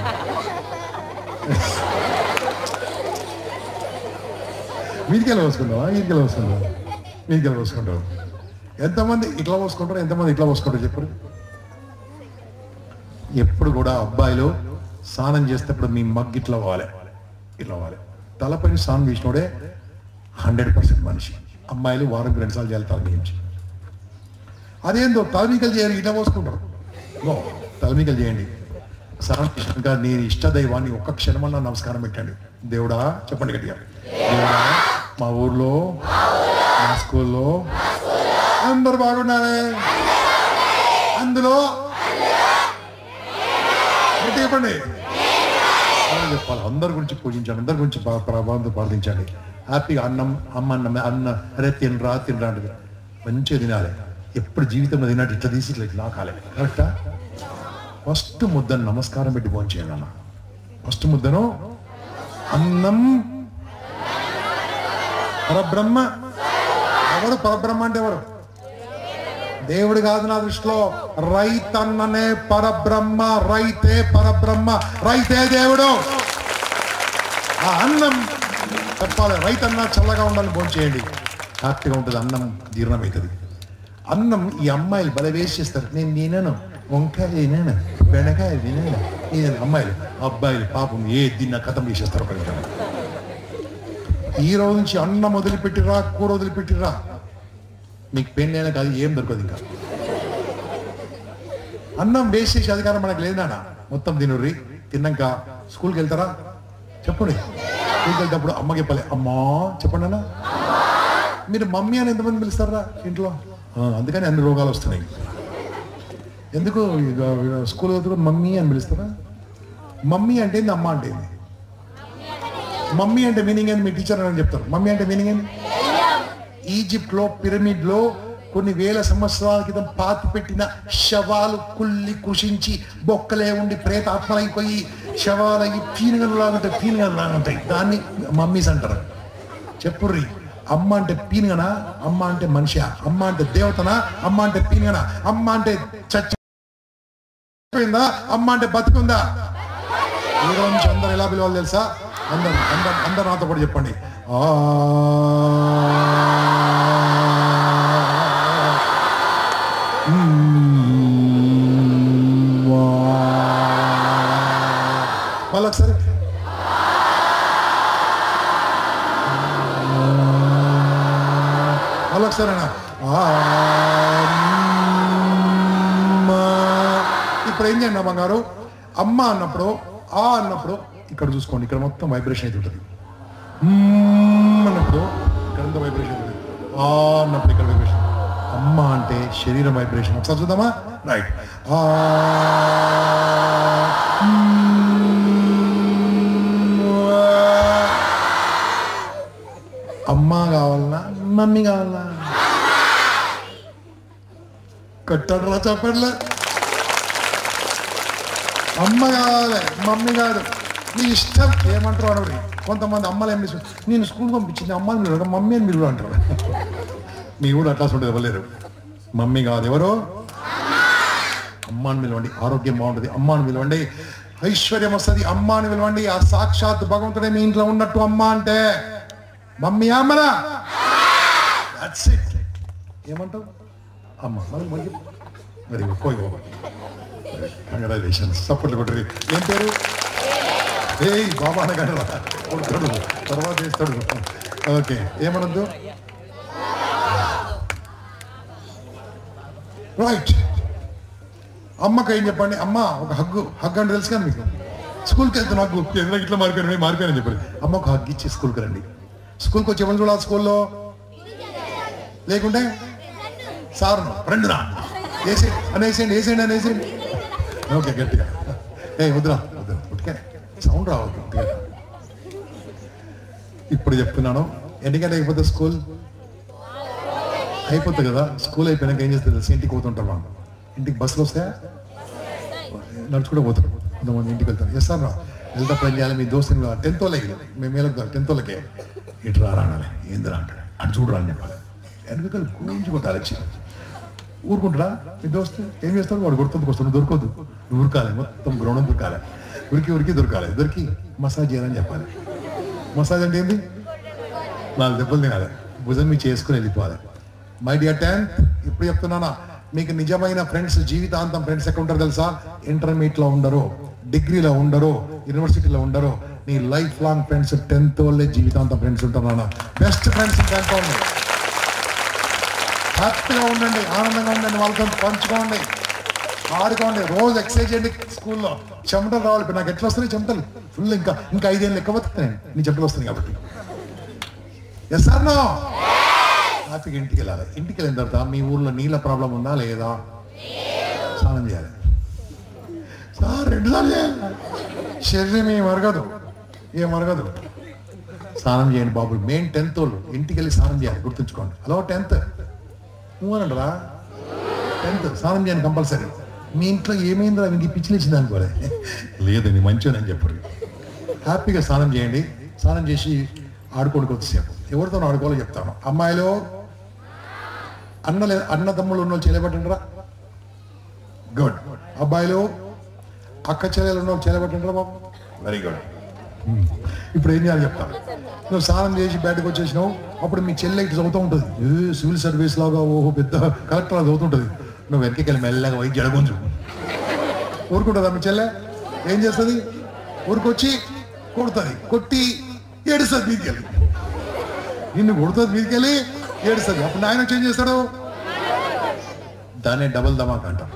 మీదికెళ్ళి పోసుకుంటావా మీదికెళ్ళి పోసుకుంటావా మీదికెళ్ళి పోసుకుంటావు ఎంతమంది ఇట్లా పోసుకుంటారు ఎంతమంది ఇట్లా పోసుకుంటారు చెప్పరు ఎప్పుడు కూడా అబ్బాయిలు స్నానం చేసేటప్పుడు మీ మగ్ ఇట్లా పోవాలి ఇట్లా పోవాలి తలపైన స్నానం చేసినోడే హండ్రెడ్ పర్సెంట్ మనిషి అమ్మాయిలు వారంకి రెండు సార్లు చేయాలి తల నుంచి అదేందో తలమీకలు చేయరు ఇట్లా పోసుకుంటారు నో తలమీకలు చేయండి స్నానం చేసినాక నేను ఇష్టదైవాన్ని ఒక్క క్షణమన్నా నమస్కారం పెట్టండి దేవుడా చెప్పండి గట్టిగా దేవుడా మా ఊర్లో మా స్కూల్లో అందరు బాగున్నారే అందులో గట్టి చెప్పండి అలా చెప్పాలి అందరి గురించి పూజించండి అందరి గురించి బా- ప్రభావంతో ప్రార్థించండి హ్యాపీగా అన్నం అమ్మ అన్నం అన్న అరే తినరా తినరా అంటే మంచిగా తినాలి ఎప్పుడు జీవితంలో తిన్నట్టు ఇట్లా తీసి ఇట్లా ఇట్లా కాలే కరెక్టా ఫస్ట్ ముద్దను నమస్కారం పెట్టి భోంచేయండి అన్న ఫస్ట్ ముద్దను అన్నం పరబ్రహ్మ ఎవరు పరబ్రహ్మ అంటే ఎవరు దేవుడు కాదు నా దృష్టిలో రైతన్ననే పరబ్రహ్మ రైతే పరబ్రహ్మ రైతే దేవుడు ఆ అన్నం చెప్పాలి రైతన్న చల్లగా ఉండాలని భోజనం చేయండి హ్యాపీగా ఉంటుంది అన్నం జీర్ణమవుతుంది అన్నం ఈ అమ్మాయిలు భలే వేస్ట్ చేస్తారు నేను తినను వంకాయ తినను బెండకాయ తినను నేను అమ్మాయిలు అబ్బాయిలు పాపం ఏ తిన్న కథం చేసేస్తారు ఒక నిమిషం. ఈ రోజు నుంచి అన్నం వదిలిపెట్టిరా కూర వదిలిపెట్టిరా మీకు పెళ్ళైనా కాదు ఏం దొరకదు ఇంకా అన్నం వేస్ట్ చేసే అధికారం మనకు లేదు నాన్న మొత్తం తినుర్రి తిన్నాక స్కూల్కి వెళ్తారా చెప్పండి స్కూల్కి వెళ్తేప్పుడు అమ్మకి చెప్పాలి అమ్మా చెప్పండి అన్న మీరు మమ్మీ అని ఎంతమంది పిలుస్తారా ఇంట్లో ఆ, అందుకని అన్ని రోగాలు వస్తున్నాయి ఎందుకు ఇక స్కూల్ వెళ్తే మమ్మీ అని పిలుస్తారా మమ్మీ అంటే ఏంది అమ్మ అంటే ఏంది మమ్మీ అంటే మీనింగ్ ఏంది మీ టీచర్ అని చెప్తారు మమ్మీ అంటే మీనింగ్ ఏంది ఈజిప్ట్ లో పిరమిడ్ లో కొన్ని వేల సంవత్సరాల క్రితం పాతి పెట్టిన శవాలు కుళ్ళి కుషించి బొక్కలే ఉండి ప్రేతాత్మలైపోయి శవాలకి పీనుగలు లాగుంటాయి పీనుగలు లాగుంటాయి దాన్ని మమ్మీస్ అంటారు చెప్పుర్రి అమ్మ అంటే పీనుగనా అమ్మ అంటే మనిషి అమ్మ అంటే దేవతనా అమ్మ అంటే పీనుగనా అమ్మ అంటే చచ్చిపోయిందా అమ్మ అంటే బతుకుందా ఈ రోజు నుంచి అందరు ఎలా పిలవాలి తెలుసా అందరు అందరు అందరు నాతో కూడా చెప్పండి ఆ మ్మ్. వా. మళ్ళీ ఒకసారి మళ్ళీ ఒకసారి అన్న. ఆ అమ్మ. ఇప్పుడు ఏం చేయండి బంగారు అమ్మ అన్నప్పుడు ఆ అన్నప్పుడు ఇక్కడ చూసుకోండి ఇక్కడ మొత్తం వైబ్రేషన్ అయితే ఉంటుంది మ్మ్ అన్నప్పుడు ఇక్కడ అంతా వైబ్రేషన్ ఉంటుంది ఆ అన్నప్పుడు ఇక్కడ వైబ్రేషన్ అమ్మ అంటే శరీరం వైబ్రేషన్ ఒకసారి చూద్దామా రైట్ ఆ అమ్మ కావాలన్నా మమ్మీ కావాలన్నా కట్టాడు రా చెప్పట్లే అమ్మ కావాలి మమ్మీ కాదు నీ ఇష్టం ఏమంటారు అనడు కొంతమంది అమ్మలు ఏం చేస్తారు నేను స్కూల్ పంపించింది అమ్మని మీరు మమ్మీ అని మీరు కూడా అంటారు మీ కూడా అట్లా ఉంటుంది ఇవ్వలేరు మమ్మీ కాదు ఎవరు అమ్మాని పిలవండి ఆరోగ్యం బాగుంటుంది అమ్మాని పిలవండి ఐశ్వర్యం వస్తుంది అమ్మాని పిలవండి ఆ సాక్షాత్ భగవంతుడే మీ ఇంట్లో ఉన్నట్టు అమ్మ అంటే మమ్మీ అమ్మరా That's it. ఏమంటావు అమ్మ మరి మరి మరి పోయి కంగ్రాచులేషన్స్ సపోర్ట్లు కొట్టరు ఏం పేరు ఏయ్ బాబా అనగానే రా. కొడతాడు తర్వాత చేస్తాడు ఓకే ఏమనొద్దు రైట్ అమ్మకి ఏం చెప్పండి అమ్మ ఒక హగ్గు హగ్ అంటే తెలుసు కదా మీకు స్కూల్కి వెళ్తే నాకు ఎందుకు ఇట్లా మారిపోయాను మారిపోయానని చెప్పారు అమ్మ ఒక హగ్ ఇచ్చి స్కూల్కి రండి స్కూల్కి వచ్చి ఎవరు చూడాలి స్కూల్లో లేకుంటే సార్ ఫ్రెండ్ రా వేసే అనేసేయండి వేసేయండి అనేసేయండి ఓకే గట్టిగా ఏ వద్దురా వద్దు ఉట్కే సౌండ్ రావద్దు ఉట్టిగా. ఇప్పుడు చెప్తున్నాను ఎన్నికంటే అయిపోతే స్కూల్ అయిపోతుంది కదా స్కూల్ అయిపోయినాక ఏం చేస్తుంది తెలుసా ఇంటికి పోతుంటాం మనం ఇంటికి బస్సులు వస్తాయా నడుచుకుంటూ పోతారు కొంతమంది ఇంటికి వెళ్తారు ఎస్ సార్ వెళ్తాప్పుడు ఏం చేయాలి మీ దోస్తుని టెన్త్ వాళ్ళకి మేము మేలకు టెన్త్ వాళ్ళకే ఇటు రారా అనాలి ఏందిరా అంటాడు అటు చూడరా అని చెప్పాలి వెనకాల గురించి కొట్టాలి వచ్చి ఊరుకుంటారా మీ దోస్తు ఏం చేస్తాడు వాడు కొడుతుంది వస్తాడు దొరకదు నువ్వు ఉరకాలి మొత్తం గ్రౌండ్ దొరకాలి ఉరికి ఉరికి దొరకాలి దొరికి మసాజ్ చేయాలని చెప్పాలి మసాజ్ అంటే ఏంది నాలుగు దెబ్బలు తినాలి భుజం మీ చేసుకుని వెళ్ళిపోవాలి మై డియర్ టెన్త్ ఇప్పుడు చెప్తున్నానా మీకు నిజమైన ఫ్రెండ్స్ జీవితాంతం ఫ్రెండ్స్ ఎక్కడ ఉంటారు తెలుసా ఇంటర్మీడియట్ లో ఉండరు డిగ్రీలో ఉండరు యూనివర్సిటీలో ఉండరు నీ లైఫ్ లాంగ్ ఫ్రెండ్స్ టెన్త్ వాళ్ళే జీవితాంతం ఫ్రెండ్స్ ఉంటారు నాన్న బెస్ట్ ఫ్రెండ్స్ టెన్త్ వాళ్ళు హ్యాపీగా ఉండండి ఆనందంగా ఉండండి వాళ్ళతో పంచుకోండి ఆడుకోండి రోజు ఎక్సర్సైజ్ చేయండి స్కూల్లో చెమటలు రావాలి ఇప్పుడు నాకు ఎట్లా వస్తున్నాయి చెమటలు ఫుల్ ఇంకా ఇంకా ఐదేళ్ళు ఎక్కువ బతుకుతాయి నీ చెమటలు వస్తున్నాయి కాబట్టి ఎస్ సార్ నో హ్యాపీగా ఇంటికి వెళ్ళాలి ఇంటికి వెళ్ళిన తర్వాత మీ ఊర్లో నీళ్ళ ప్రాబ్లం ఉందా లేదా స్నానం చేయాలి సార్ రెండు సార్లు చేయాలి శరీరం ఏం మరగదు ఏం మరగదు స్నానం చేయండి బాబు మెయిన్ టెన్త్ వాళ్ళు ఇంటికి వెళ్ళి స్నానం చేయాలి గుర్తుంచుకోండి హలో టెన్త్ నువ్వు అనంటరా టెన్త్ స్నానం చేయండి కంపల్సరీ మీ ఇంట్లో ఏమైందిరా మీకు పిచ్చిలు ఇచ్చింది అనుకోలే లేదండి మంచిదని చెప్పరు హ్యాపీగా స్నానం చేయండి స్నానం చేసి ఆడుకోండి కొద్దిసేపు ఎవరితో ఆడుకోవాలో చెప్తాను అమ్మాయిలు అన్న లే అన్న తమ్ముళ్ళు ఉన్న వాళ్ళు చేయబట్టిండ్రా గుడ్ అబ్బాయిలు అక్క చెల్లెలు ఉన్న వాళ్ళు చేయబట్టిండ్రా బాబు వెరీ గుడ్ ఇప్పుడు ఏం చేయాలి చెప్తాను నువ్వు స్నానం చేసి బయటకు వచ్చేసినావు అప్పుడు మీ చెల్లె ఇటు చదువుతూ ఉంటుంది ఏ సివిల్ సర్వీస్ లాగా ఓహో పెద్ద కలెక్టర్ అది చదువుతుంటుంది నువ్వు వెనక్కి వెళ్ళి మెల్లగా పోయి జడగొంచు ఊరుకుంటుందా మీ చెల్లె ఏం చేస్తుంది ఊరుకొచ్చి కొడుతుంది కొట్టి ఏడుస్తుంది మీదికెళ్ళి నిన్ను కొడుతుంది మీదికెళ్ళి ఏడుస్తుంది అప్పుడు నాయన వచ్చి ఏం చేస్తాడు దాన్ని డబుల్ ధమాక్ అంటాం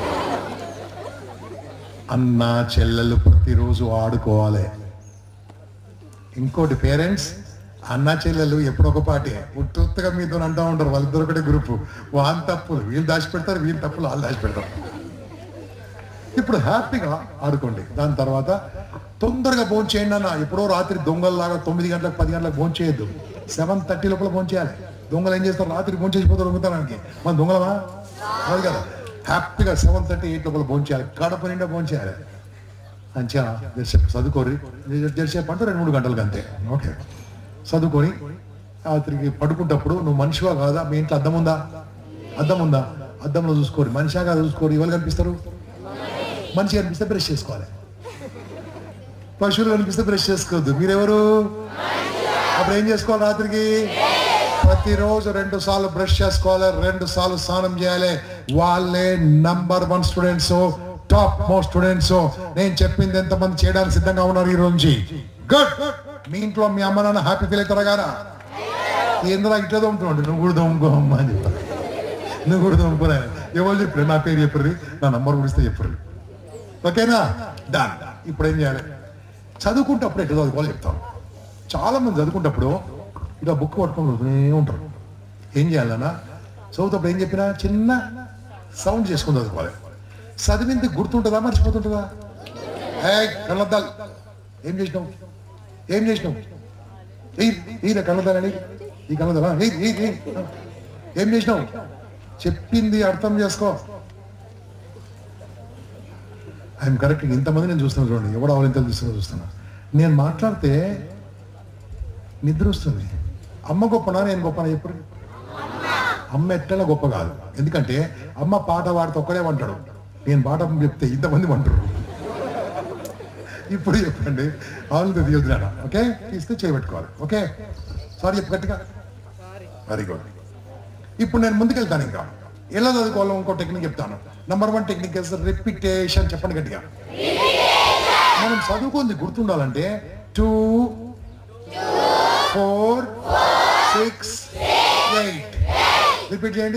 అన్న చెల్లెలు ప్రతిరోజు ఆడుకోవాలి ఇంకోటి పేరెంట్స్ అన్న చెల్లెలు ఎప్పుడొక పాటి ఉత్తుగా మీతో అంటూ ఉంటారు వాళ్ళిద్దరు ఒకటే గ్రూప్ వాళ్ళ తప్పులు వీళ్ళు దాచిపెడతారు వీళ్ళు తప్పులు వాళ్ళు దాచిపెడతారు ఇప్పుడు హ్యాపీగా ఆడుకోండి దాని తర్వాత తొందరగా భోజనం చేయండి అన్న ఎప్పుడో రాత్రి దొంగల్లాగా తొమ్మిది గంటలకు పది గంటలకు భోజనం చేయొద్దు సెవెన్ థర్టీ లోపల భోజనం చేయాలి దొంగలు ఏం చేస్తారు రాత్రి భోజనం చేసిపోతారు దొంగతనానికి మన దొంగలమా కాదు కదా హ్యాపీగా సెవెన్ థర్టీ ఎయిట్ లోపల భోజనం చేయాలి కడప నిండా భోజనం చేయాలి మంచిగా జరసేపు చదువుకోరి జరసేపు అంటే రెండు మూడు గంటలకు అంతే ఓకే చదువుకొని రాత్రికి పడుకుంటప్పుడు నువ్వు మనిషివా కాదా మీ ఇంట్లో అద్దం ఉందా అద్దం ఉందా అద్దంలో చూసుకోరు మనిషిగా కాదు చూసుకోరు ఎవరు కనిపిస్తారు మనిషి కనిపిస్తే బ్రష్ చేసుకోవాలి పశువులు కనిపిస్తే బ్రష్ చేసుకోవద్దు మీరెవరు అప్పుడు ఏం చేసుకోవాలి రాత్రికి ప్రతిరోజు రెండు సార్లు బ్రష్ చేసుకోవాలి రెండు సార్లు స్నానం చేయాలి వాళ్ళే number one students top most students నేను చెప్పింది ఎంతమంది చేయడానికి సిద్ధంగా ఉన్నారు ఈ రోజు గుడ్ మీ ఇంట్లో మీ అమ్మ నాన్న హ్యాపీ ఫీల్ అవుతారా గారా ఏంద్రా ఇట్లా దొమ్ముతున్నాడు నువ్వు కూడా దొమ్ముకో అమ్మ అని చెప్పారు నువ్వు కూడా దొమ్ముకోలే ఎవరు చెప్పారు నా పేరు చెప్పరు నా నంబర్ కూడా ఇస్తే చెప్పరు ఓకేనా డన్ ఇప్పుడు ఏం చేయాలి చదువుకుంటప్పుడు ఎట్లా చదువుకోవాలి చెప్తాను చాలా మంది చదువుకుంటప్పుడు ఇలా బుక్ పట్టుకొని చదువుతూనే ఉంటారు ఏం చేయాలన్నా చదువుతప్పుడు ఏం చెప్పినా చిన్న సౌండ్ చేసుకొని చదువుకోవాలి చదివింది గుర్తుంటుందా మర్చిపోతుంటుందా ఏ కళ్ళద్దాలు ఏం చేసినావు ఏం చేసినావు ఈ కళ్ళద్దాలని ఈ కళ్ళద్దాలా ఏయ్, ఏయ్, ఏయ్. ఏం చేసినావు చెప్పింది అర్థం చేసుకో ఐఎమ్ కరెక్ట్ ఇంతమంది నేను చూస్తున్నాను చూడండి ఎవడు అవలింతలు చూస్తున్నా చూస్తున్నా నేను మాట్లాడితే నిద్ర వస్తుంది అమ్మ గొప్పనా నేను గొప్పనా ఎప్పుడు అమ్మ ఎట్లా గొప్ప కాదు ఎందుకంటే అమ్మ పాట పాడితే ఒక్కడే వంటాడు నేను పాట చెప్తే ఇంతమంది వంటరు ఇప్పుడు చెప్పండి ఆవులతో తీయొద్దునా ఓకే తీస్తే చేయబెట్టుకోవాలి ఓకే సారీ చెప్పు గట్టిగా వెరీ గుడ్ ఇప్పుడు నేను ముందుకెళ్తాను ఇంకా ఎలా చదువుకోవాలో ఇంకో టెక్నిక్ చెప్తాను నంబర్ వన్ టెక్నిక్ రిపిటేషన్ చెప్పండి గట్టిగా మనం చదువుకుంది గుర్తుండాలంటే two four six eight repeat చేయండి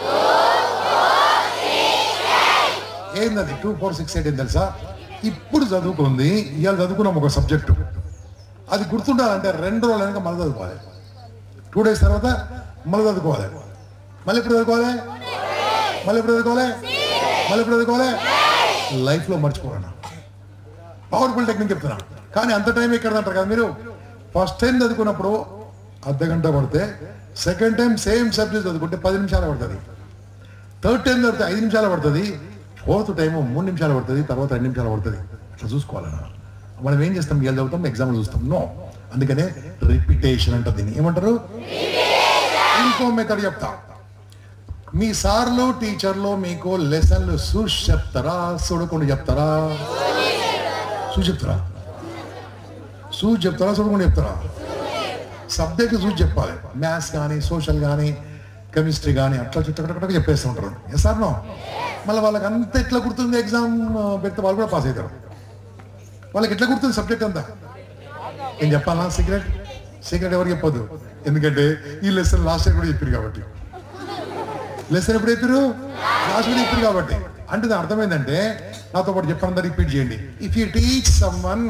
ఏందది టూ ఫోర్ సిక్స్ ఎయిట్ ఏం తెలుసా ఇప్పుడు చదువుకుంది ఇవాళ చదువుకున్నాం ఒక సబ్జెక్టు అది గుర్తుండాలంటే రెండు రోజుల వెనక మళ్ళీ చదువుకోవాలి టూ డేస్ తర్వాత మళ్ళీ చదువుకోవాలి మళ్ళీ ఎప్పుడు చదువుకోవాలి మళ్ళీ ఎప్పుడు చదువుకోవాలి మళ్ళీ ఎప్పుడు చదువుకోవాలి లైఫ్లో మర్చిపోరన్నా పవర్ఫుల్ టెక్నిక్ చెప్తున్నా కానీ అంత టైం ఎక్కడ అంటారు కదా మీరు ఫస్ట్ టైం చదువుకున్నప్పుడు అర్ధ గంట పడితే సెకండ్ టైం సేమ్ సబ్జెక్ట్ చదువుకుంటే పది నిమిషాలు పడుతుంది థర్డ్ టైం చదివితే ఐదు నిమిషాలు పడుతుంది ఫోర్త్ టైం మూడు నిమిషాలు పడుతుంది తర్వాత రెండు నిమిషాలు పడుతుంది అట్లా చూసుకోవాలన్నా మనం ఏం చేస్తాం ఇవాళ చదువుతాం ఎగ్జామ్లు చూస్తాం నో అందుకనే రిపిటేషన్ అంటారు దీన్ని ఏమంటారు ఇంకో మెథడ్ చెప్తా మీ సార్లు టీచర్లు మీకు లెసన్లు చూసి చెప్తారా చూడకుండా చెప్తారా చూసి చెప్తారా చూసి చెప్తారా చూడకుండా చెప్తారా సబ్జెక్ట్ చూసి చెప్పాలి మ్యాథ్స్ కానీ సోషల్ కానీ కెమిస్ట్రీ కానీ అట్లా చుట్టూ చెప్పేస్తూ ఉంటారు ఎస్ ఆర్ నో మళ్ళీ వాళ్ళకి అంత ఎట్లా గుర్తుంది ఎగ్జామ్ పెడితే వాళ్ళు కూడా పాస్ అవుతారు వాళ్ళకి ఎట్లా గుర్తుంది సబ్జెక్ట్ అంతా నేను చెప్పాలా సీక్రెట్ సీక్రెట్ ఎవరు చెప్పొద్దు ఎందుకంటే ఈ లెసన్ లాస్ట్ ఇయర్ కూడా చెప్పారు కాబట్టి లెసన్ ఎప్పుడు చెప్పారు లాస్ట్ కూడా చెప్పారు కాబట్టి అంటే దాని అర్థమైందంటే నాతో పాటు చెప్పండి రిపీట్ చేయండి if you teach someone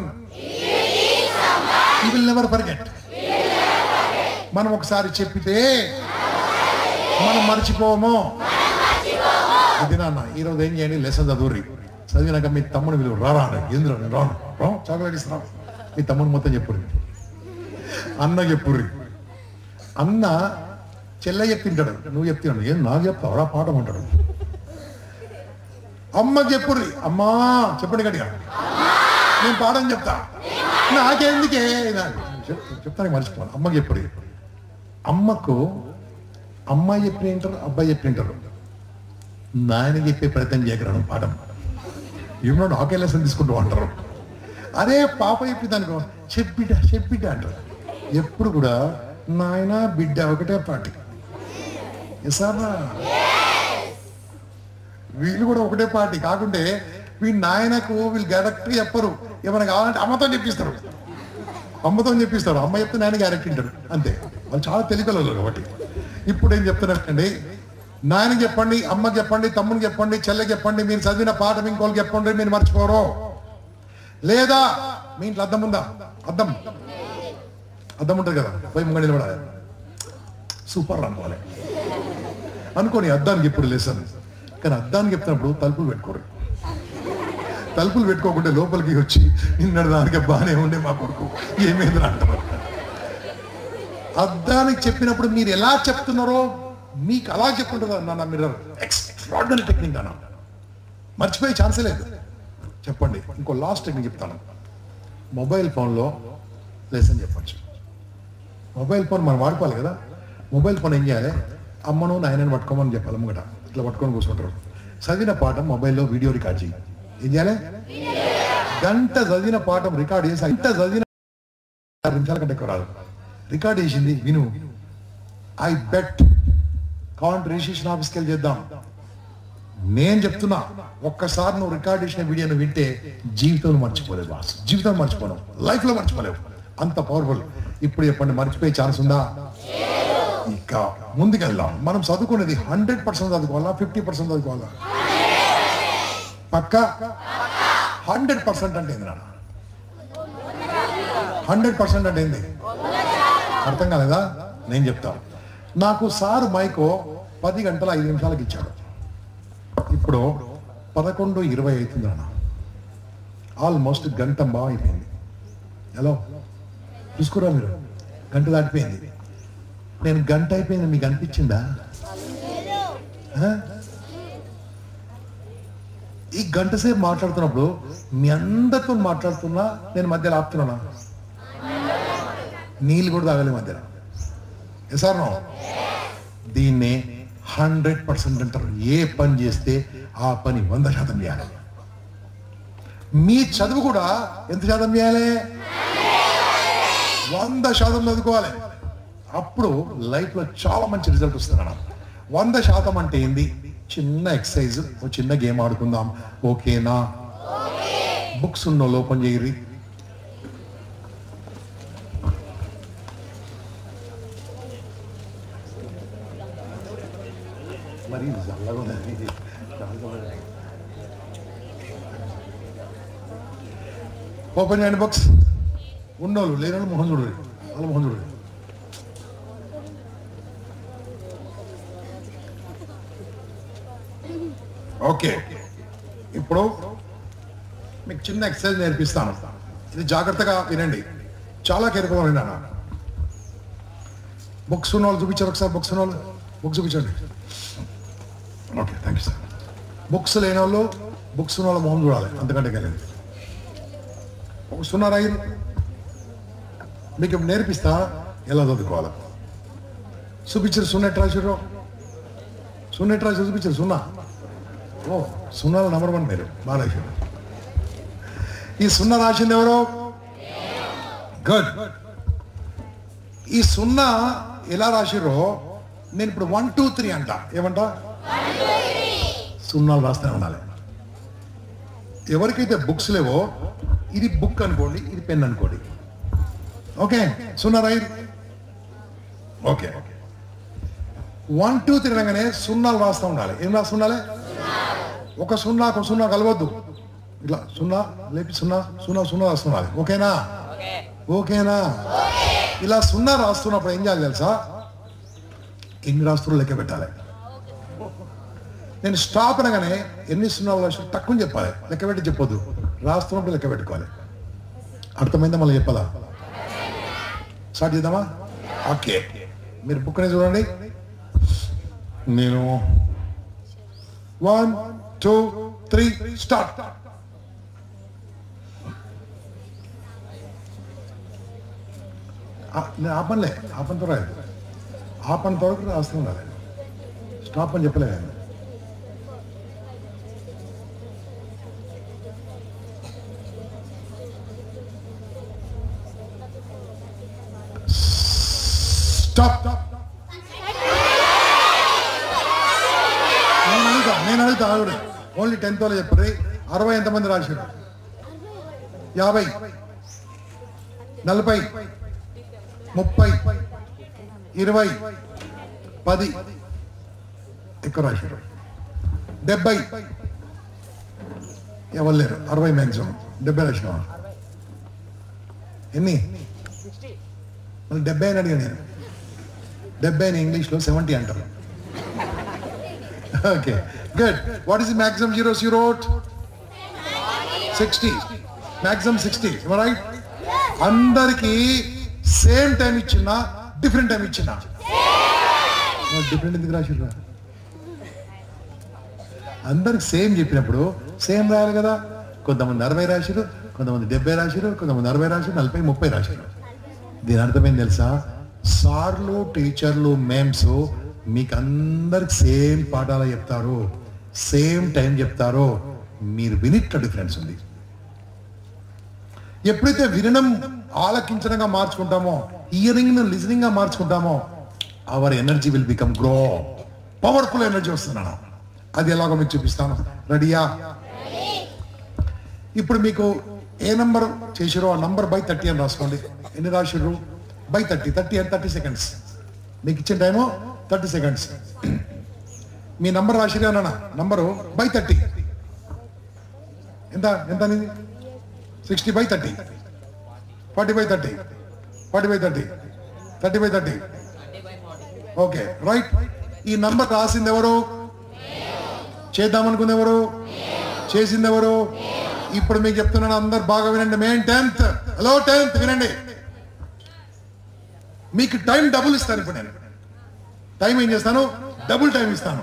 you will never forget మనం ఒకసారి చెప్పితే మనం మర్చిపోము ఇది నాన్న ఈరోజు ఏం చేయండి లెసన్ చదువురి చదివినాక మీ తమ్ముడు విలువ రారా అని. ఎందుకు నేను రాను రా, చాక్లెట్ ఇస్తున్నా మీ తమ్ముడు మొత్తం చెప్పుర్రి అన్న చెప్పుర్రి అన్న చెల్ల చెప్పింటాడు నువ్వు చెప్తున్నాడు ఏం నాకు చెప్తావు రా పాఠం అంటాడు అమ్మ చెప్పుర్రి అమ్మా చెప్పండి గట్టిగా నేను పాఠం చెప్తా నాకెందుకే నాకు చెప్- చెప్తాను మర్చిపోను అమ్మకి చెప్పుర్రి అమ్మకు అమ్మాయి చెప్పిన వింటారు అబ్బాయి చెప్పిన వింటారు నాయన చెప్పే ప్రయత్నం చేయగలను పాఠం ఏమన్నా నాకే లెసన్ తీసుకుంటూ అంటారు అదే పాప చెప్పింది అనుకో చెప్పిట చెప్పిట అంటారు ఎప్పుడు కూడా నాయన బిడ్డ ఒకటే పాటి ఎసారా వీళ్ళు కూడా ఒకటే పార్టీ కాకుంటే వీళ్ళు నాయనకు వీళ్ళు డైరెక్ట్ చెప్పరు ఏమైనా కావాలంటే అమ్మతో చెప్పిస్తారు అమ్మతో చెప్పిస్తారు అమ్మ చెప్తే నాయన గ్యారెక్ట్ వింటారు అంతే వాళ్ళు చాలా తెలియగలరు కాబట్టి ఇప్పుడు ఏం చెప్తున్నారండి నాయనకి చెప్పండి అమ్మకి చెప్పండి తమ్మునికి చెప్పండి చెల్లెకి చెప్పండి మీరు చదివిన పాఠం ఇంకోళ్ళకి చెప్పండి మీరు మర్చిపోరు లేదా మీ ఇంట్లో అద్దం ఉందా అద్దం అద్దం ఉంటుంది కదా పోయి ముంగ నిలబడాలి సూపర్ అనుకోవాలి అనుకోని అద్దానికి ఇప్పుడు లెసన్ కానీ అద్దానికి చెప్తున్నప్పుడు తలుపులు పెట్టుకోరు తలుపులు పెట్టుకోకుండా లోపలికి వచ్చి నిన్నటి దానికి బాగానే ఉండే మా కొడుకు ఏమైందని అంటారు అద్దానికి చెప్పినప్పుడు మీరు ఎలా చెప్తున్నారో మీకు అలా చెప్పుంటుంది అన్న మిర్రర్ ఎక్స్ట్రాడినరీ టెక్నిక్ అన్న మర్చిపోయే ఛాన్సే లేదు చెప్పండి ఇంకో లాస్ట్ టెక్నిక్ చెప్తాను మొబైల్ ఫోన్లో లెసన్ చెప్పచ్చు మొబైల్ ఫోన్ మనం వాడుకోవాలి కదా మొబైల్ ఫోన్ ఏం చేయాలి అమ్మను నాయనని పట్టుకోమని చెప్పాలి ముంగట ఇట్లా పట్టుకొని కూర్చుంటారు చదివిన పాఠం మొబైల్లో వీడియో రికార్డ్ చేయి ఏం చేయాలి గంట చదివిన పాఠం రికార్డ్ చేసి గంట చదివిన ఆరు నిమిషాల కంటే ఎక్కువ రాదు రికార్డ్ చేసింది విను ఐ బెట్ కాంట్ రిజిస్ట్రేషన్ ఆఫీస్కి వెళ్ళి చేద్దాం నేను చెప్తున్నా ఒక్కసారి నువ్వు రికార్డ్ చేసిన వీడియోను వింటే జీవితంలో మర్చిపోలేవు బాస్ జీవితంలో మర్చిపోలేవు లైఫ్ లో మర్చిపోలేవు అంత పవర్ఫుల్ ఇప్పుడు చెప్పండి మర్చిపోయే ఛాన్స్ ఉందా ఇక ముందుకెళ్దాం మనం చదువుకునేది హండ్రెడ్ పర్సెంట్ చదువుకోవాలా ఫిఫ్టీ పర్సెంట్ చదువుకోవాలా పక్క హండ్రెడ్ పర్సెంట్ అంటే ఏంది నాన్న హండ్రెడ్ పర్సెంట్ అంటే ఏంది అర్థం కాలేదా నేను చెప్తా నాకు సారు మైకో పది గంటల ఐదు నిమిషాలకు ఇచ్చాడు ఇప్పుడు పదకొండు ఇరవై అవుతుంది అన్న ఆల్మోస్ట్ గంట బాగా అయిపోయింది హలో చూసుకురా మీరు గంట దాటిపోయింది నేను గంట అయిపోయింది మీకు అనిపించిందా ఆ? ఈ గంట సేపు మాట్లాడుతున్నప్పుడు మీ అందరితో మాట్లాడుతున్నా నేను మధ్యలో ఆపుతున్నానా నీళ్ళు కూడా తాగలే మధ్యలో సార్ నో దీన్నే హండ్రెడ్ పర్సెంట్ అంటారు ఏ పని చేస్తే ఆ పని వంద శాతం చేయాలి మీ చదువు కూడా ఎంత శాతం చేయాలి వంద శాతం చదువుకోవాలి అప్పుడు లైఫ్ లో చాలా మంచి రిజల్ట్ వస్తుంది వంద శాతం అంటే ఏంది చిన్న ఎక్సర్సైజ్ ఒక చిన్న గేమ్ ఆడుకుందాం ఓకేనా బుక్స్ ఉన్న ఓపెన్ చేయరి మరి చల్లగా ఉన్నది. ఓపెన్ చేయండి బుక్స్ ఉన్నోళ్ళు లేని మొహం చూడరు వాళ్ళ మొహం చూడరు ఓకే ఇప్పుడు మీకు చిన్న ఎక్సర్సైజ్ నేర్పిస్తాను ఇది జాగ్రత్తగా వినండి చాలా కేర్ఫుల్గా విన్నాను బుక్స్ ఉన్న వాళ్ళు చూపించారు ఒకసారి బుక్స్ ఉన్న వాళ్ళు బుక్స్ చూపించండి okay thank you sir books లేని వాళ్ళు బుక్స్ ఉన్న వాళ్ళ మొహం చూడాలి అంతకంటే వెళ్ళండి బుక్స్ ఉన్నారా ఇది మీకు ఇప్పుడు నేర్పిస్తా ఎలా చదువుకోవాలి చూపించారు సున్నా ఎట్లా రాసిర్రు సున్నా ఎట్లా రాసి చూపించారు సున్నా ఓ సున్నాలో నెంబర్ వన్ మీరు బాగా రాశారు ఈ సున్నా రాసింది ఎవరు గుడ్ ఈ సున్నా ఎలా రాసిర్రో నేను ఇప్పుడు వన్ టూ త్రీ అంట ఏమంట సున్నాలు రాస్తూనే ఉండాలి ఎవరికైతే బుక్స్ లేవో ఇది బుక్ అనుకోండి ఇది పెన్ అనుకోండి ఓకే సున్నా right okay one two three అనగానే సున్నాలు రాస్తూ ఉండాలి ఏం రాస్తూ ఉండాలి ఒక సున్నా ఒక సున్నా కలవద్దు ఇట్లా సున్నా లేపి సున్నా సున్నా సున్నా రాస్తుండాలి ఓకేనా ఓకేనా ఇలా సున్నా రాస్తున్నప్పుడు ఏం చేయాలి తెలుసా ఎన్ని రాస్తున్నా లెక్క పెట్టాలి నేను స్టాప్ అనగానే ఎన్ని సున్నాలు రాసిన తక్కువ చెప్పాలి లెక్క పెట్టి చెప్పొద్దు రాస్తున్నప్పుడు లెక్క పెట్టుకోవాలి అర్థమైందా మళ్ళీ చెప్పాలా స్టార్ట్ చేద్దామా ఓకే మీరు బుక్ని చూడండి నేను వన్ టూ త్రీ స్టార్ట్ నేను ఆపనిలే ఆపనితో రాదు ఆపని వరకు రాస్తూ ఉండాలి స్టాప్ అని చెప్పలే నేను స్టాప్ నేను అడుగుతా నేను అడుగుతా ఆవిడ ఓన్లీ టెన్త్ వాళ్ళు చెప్పండి అరవై ఎంతమంది రాశారు యాభై నలభై ముప్పై ఇరవై పది ఎక్కువ రాశారు డెబ్బై ఎవరు లేరు అరవై మ్యాక్సిమం డెబ్బై రాసిన ఎన్ని మళ్ళీ డెబ్బై అని అడిగా నేను డెబ్బై అని ఇంగ్లీష్లో సెవెంటీ అంటారు okay good what is maximum zero zero sixty maximum sixty right అందరికి సేమ్ టైం ఇచ్చిన డిఫరెంట్ టైం ఇచ్చిన డిఫరెంట్ ఎందుకు రాసిర్రా అందరికి సేమ్ చెప్పినప్పుడు సేమ్ రాయాలి కదా కొంతమంది అరవై రాశారు కొంతమంది డెబ్బై రాశారు కొంతమంది అరవై రాశారు నలభై ముప్పై రాశారు దీని అర్థం తెలుసా సార్లు టీచర్లు మేమ్స్ మీకు అందరికి సేమ్ పాఠాలు చెప్తారు సేమ్ టైం చెప్తారో మీరు వినిట్ల డిఫరెన్స్ ఉంది ఎప్పుడైతే వినడం ఆలకించడంగా మార్చుకుంటామో హియరింగ్ లిజనింగ్ గా మార్చుకుంటామో our energy will become grow powerful energy వస్తున్నాను అది ఎలాగో మీకు చూపిస్తాను రెడీయా ఇప్పుడు మీకు ఏ నంబర్ చేసిరో ఆ నంబర్ బై థర్టీ అని రాసుకోండి ఎన్ని రాసిర్రు by thirty thirty and thirty seconds మీకు ఇచ్చిన టైము థర్టీ సెకండ్స్ మీ నంబర్ రాసిరా అన్న నంబరు బై థర్టీ ఎంత ఎంత అనేది sixty by thirty forty by thirty forty by thirty thirty by thirty okay right ఈ నంబర్ రాసింది ఎవరు చేద్దామనుకుంది ఎవరు చేసింది ఎవరు ఇప్పుడు మీకు చెప్తున్నాను అందరు బాగా వినండి మెయిన్ టెన్త్ హలో టెన్త్ వినండి మీకు టైం డబుల్ ఇస్తాను ఇప్పుడు నేను టైం ఏం చేస్తాను డబుల్ టైం ఇస్తాను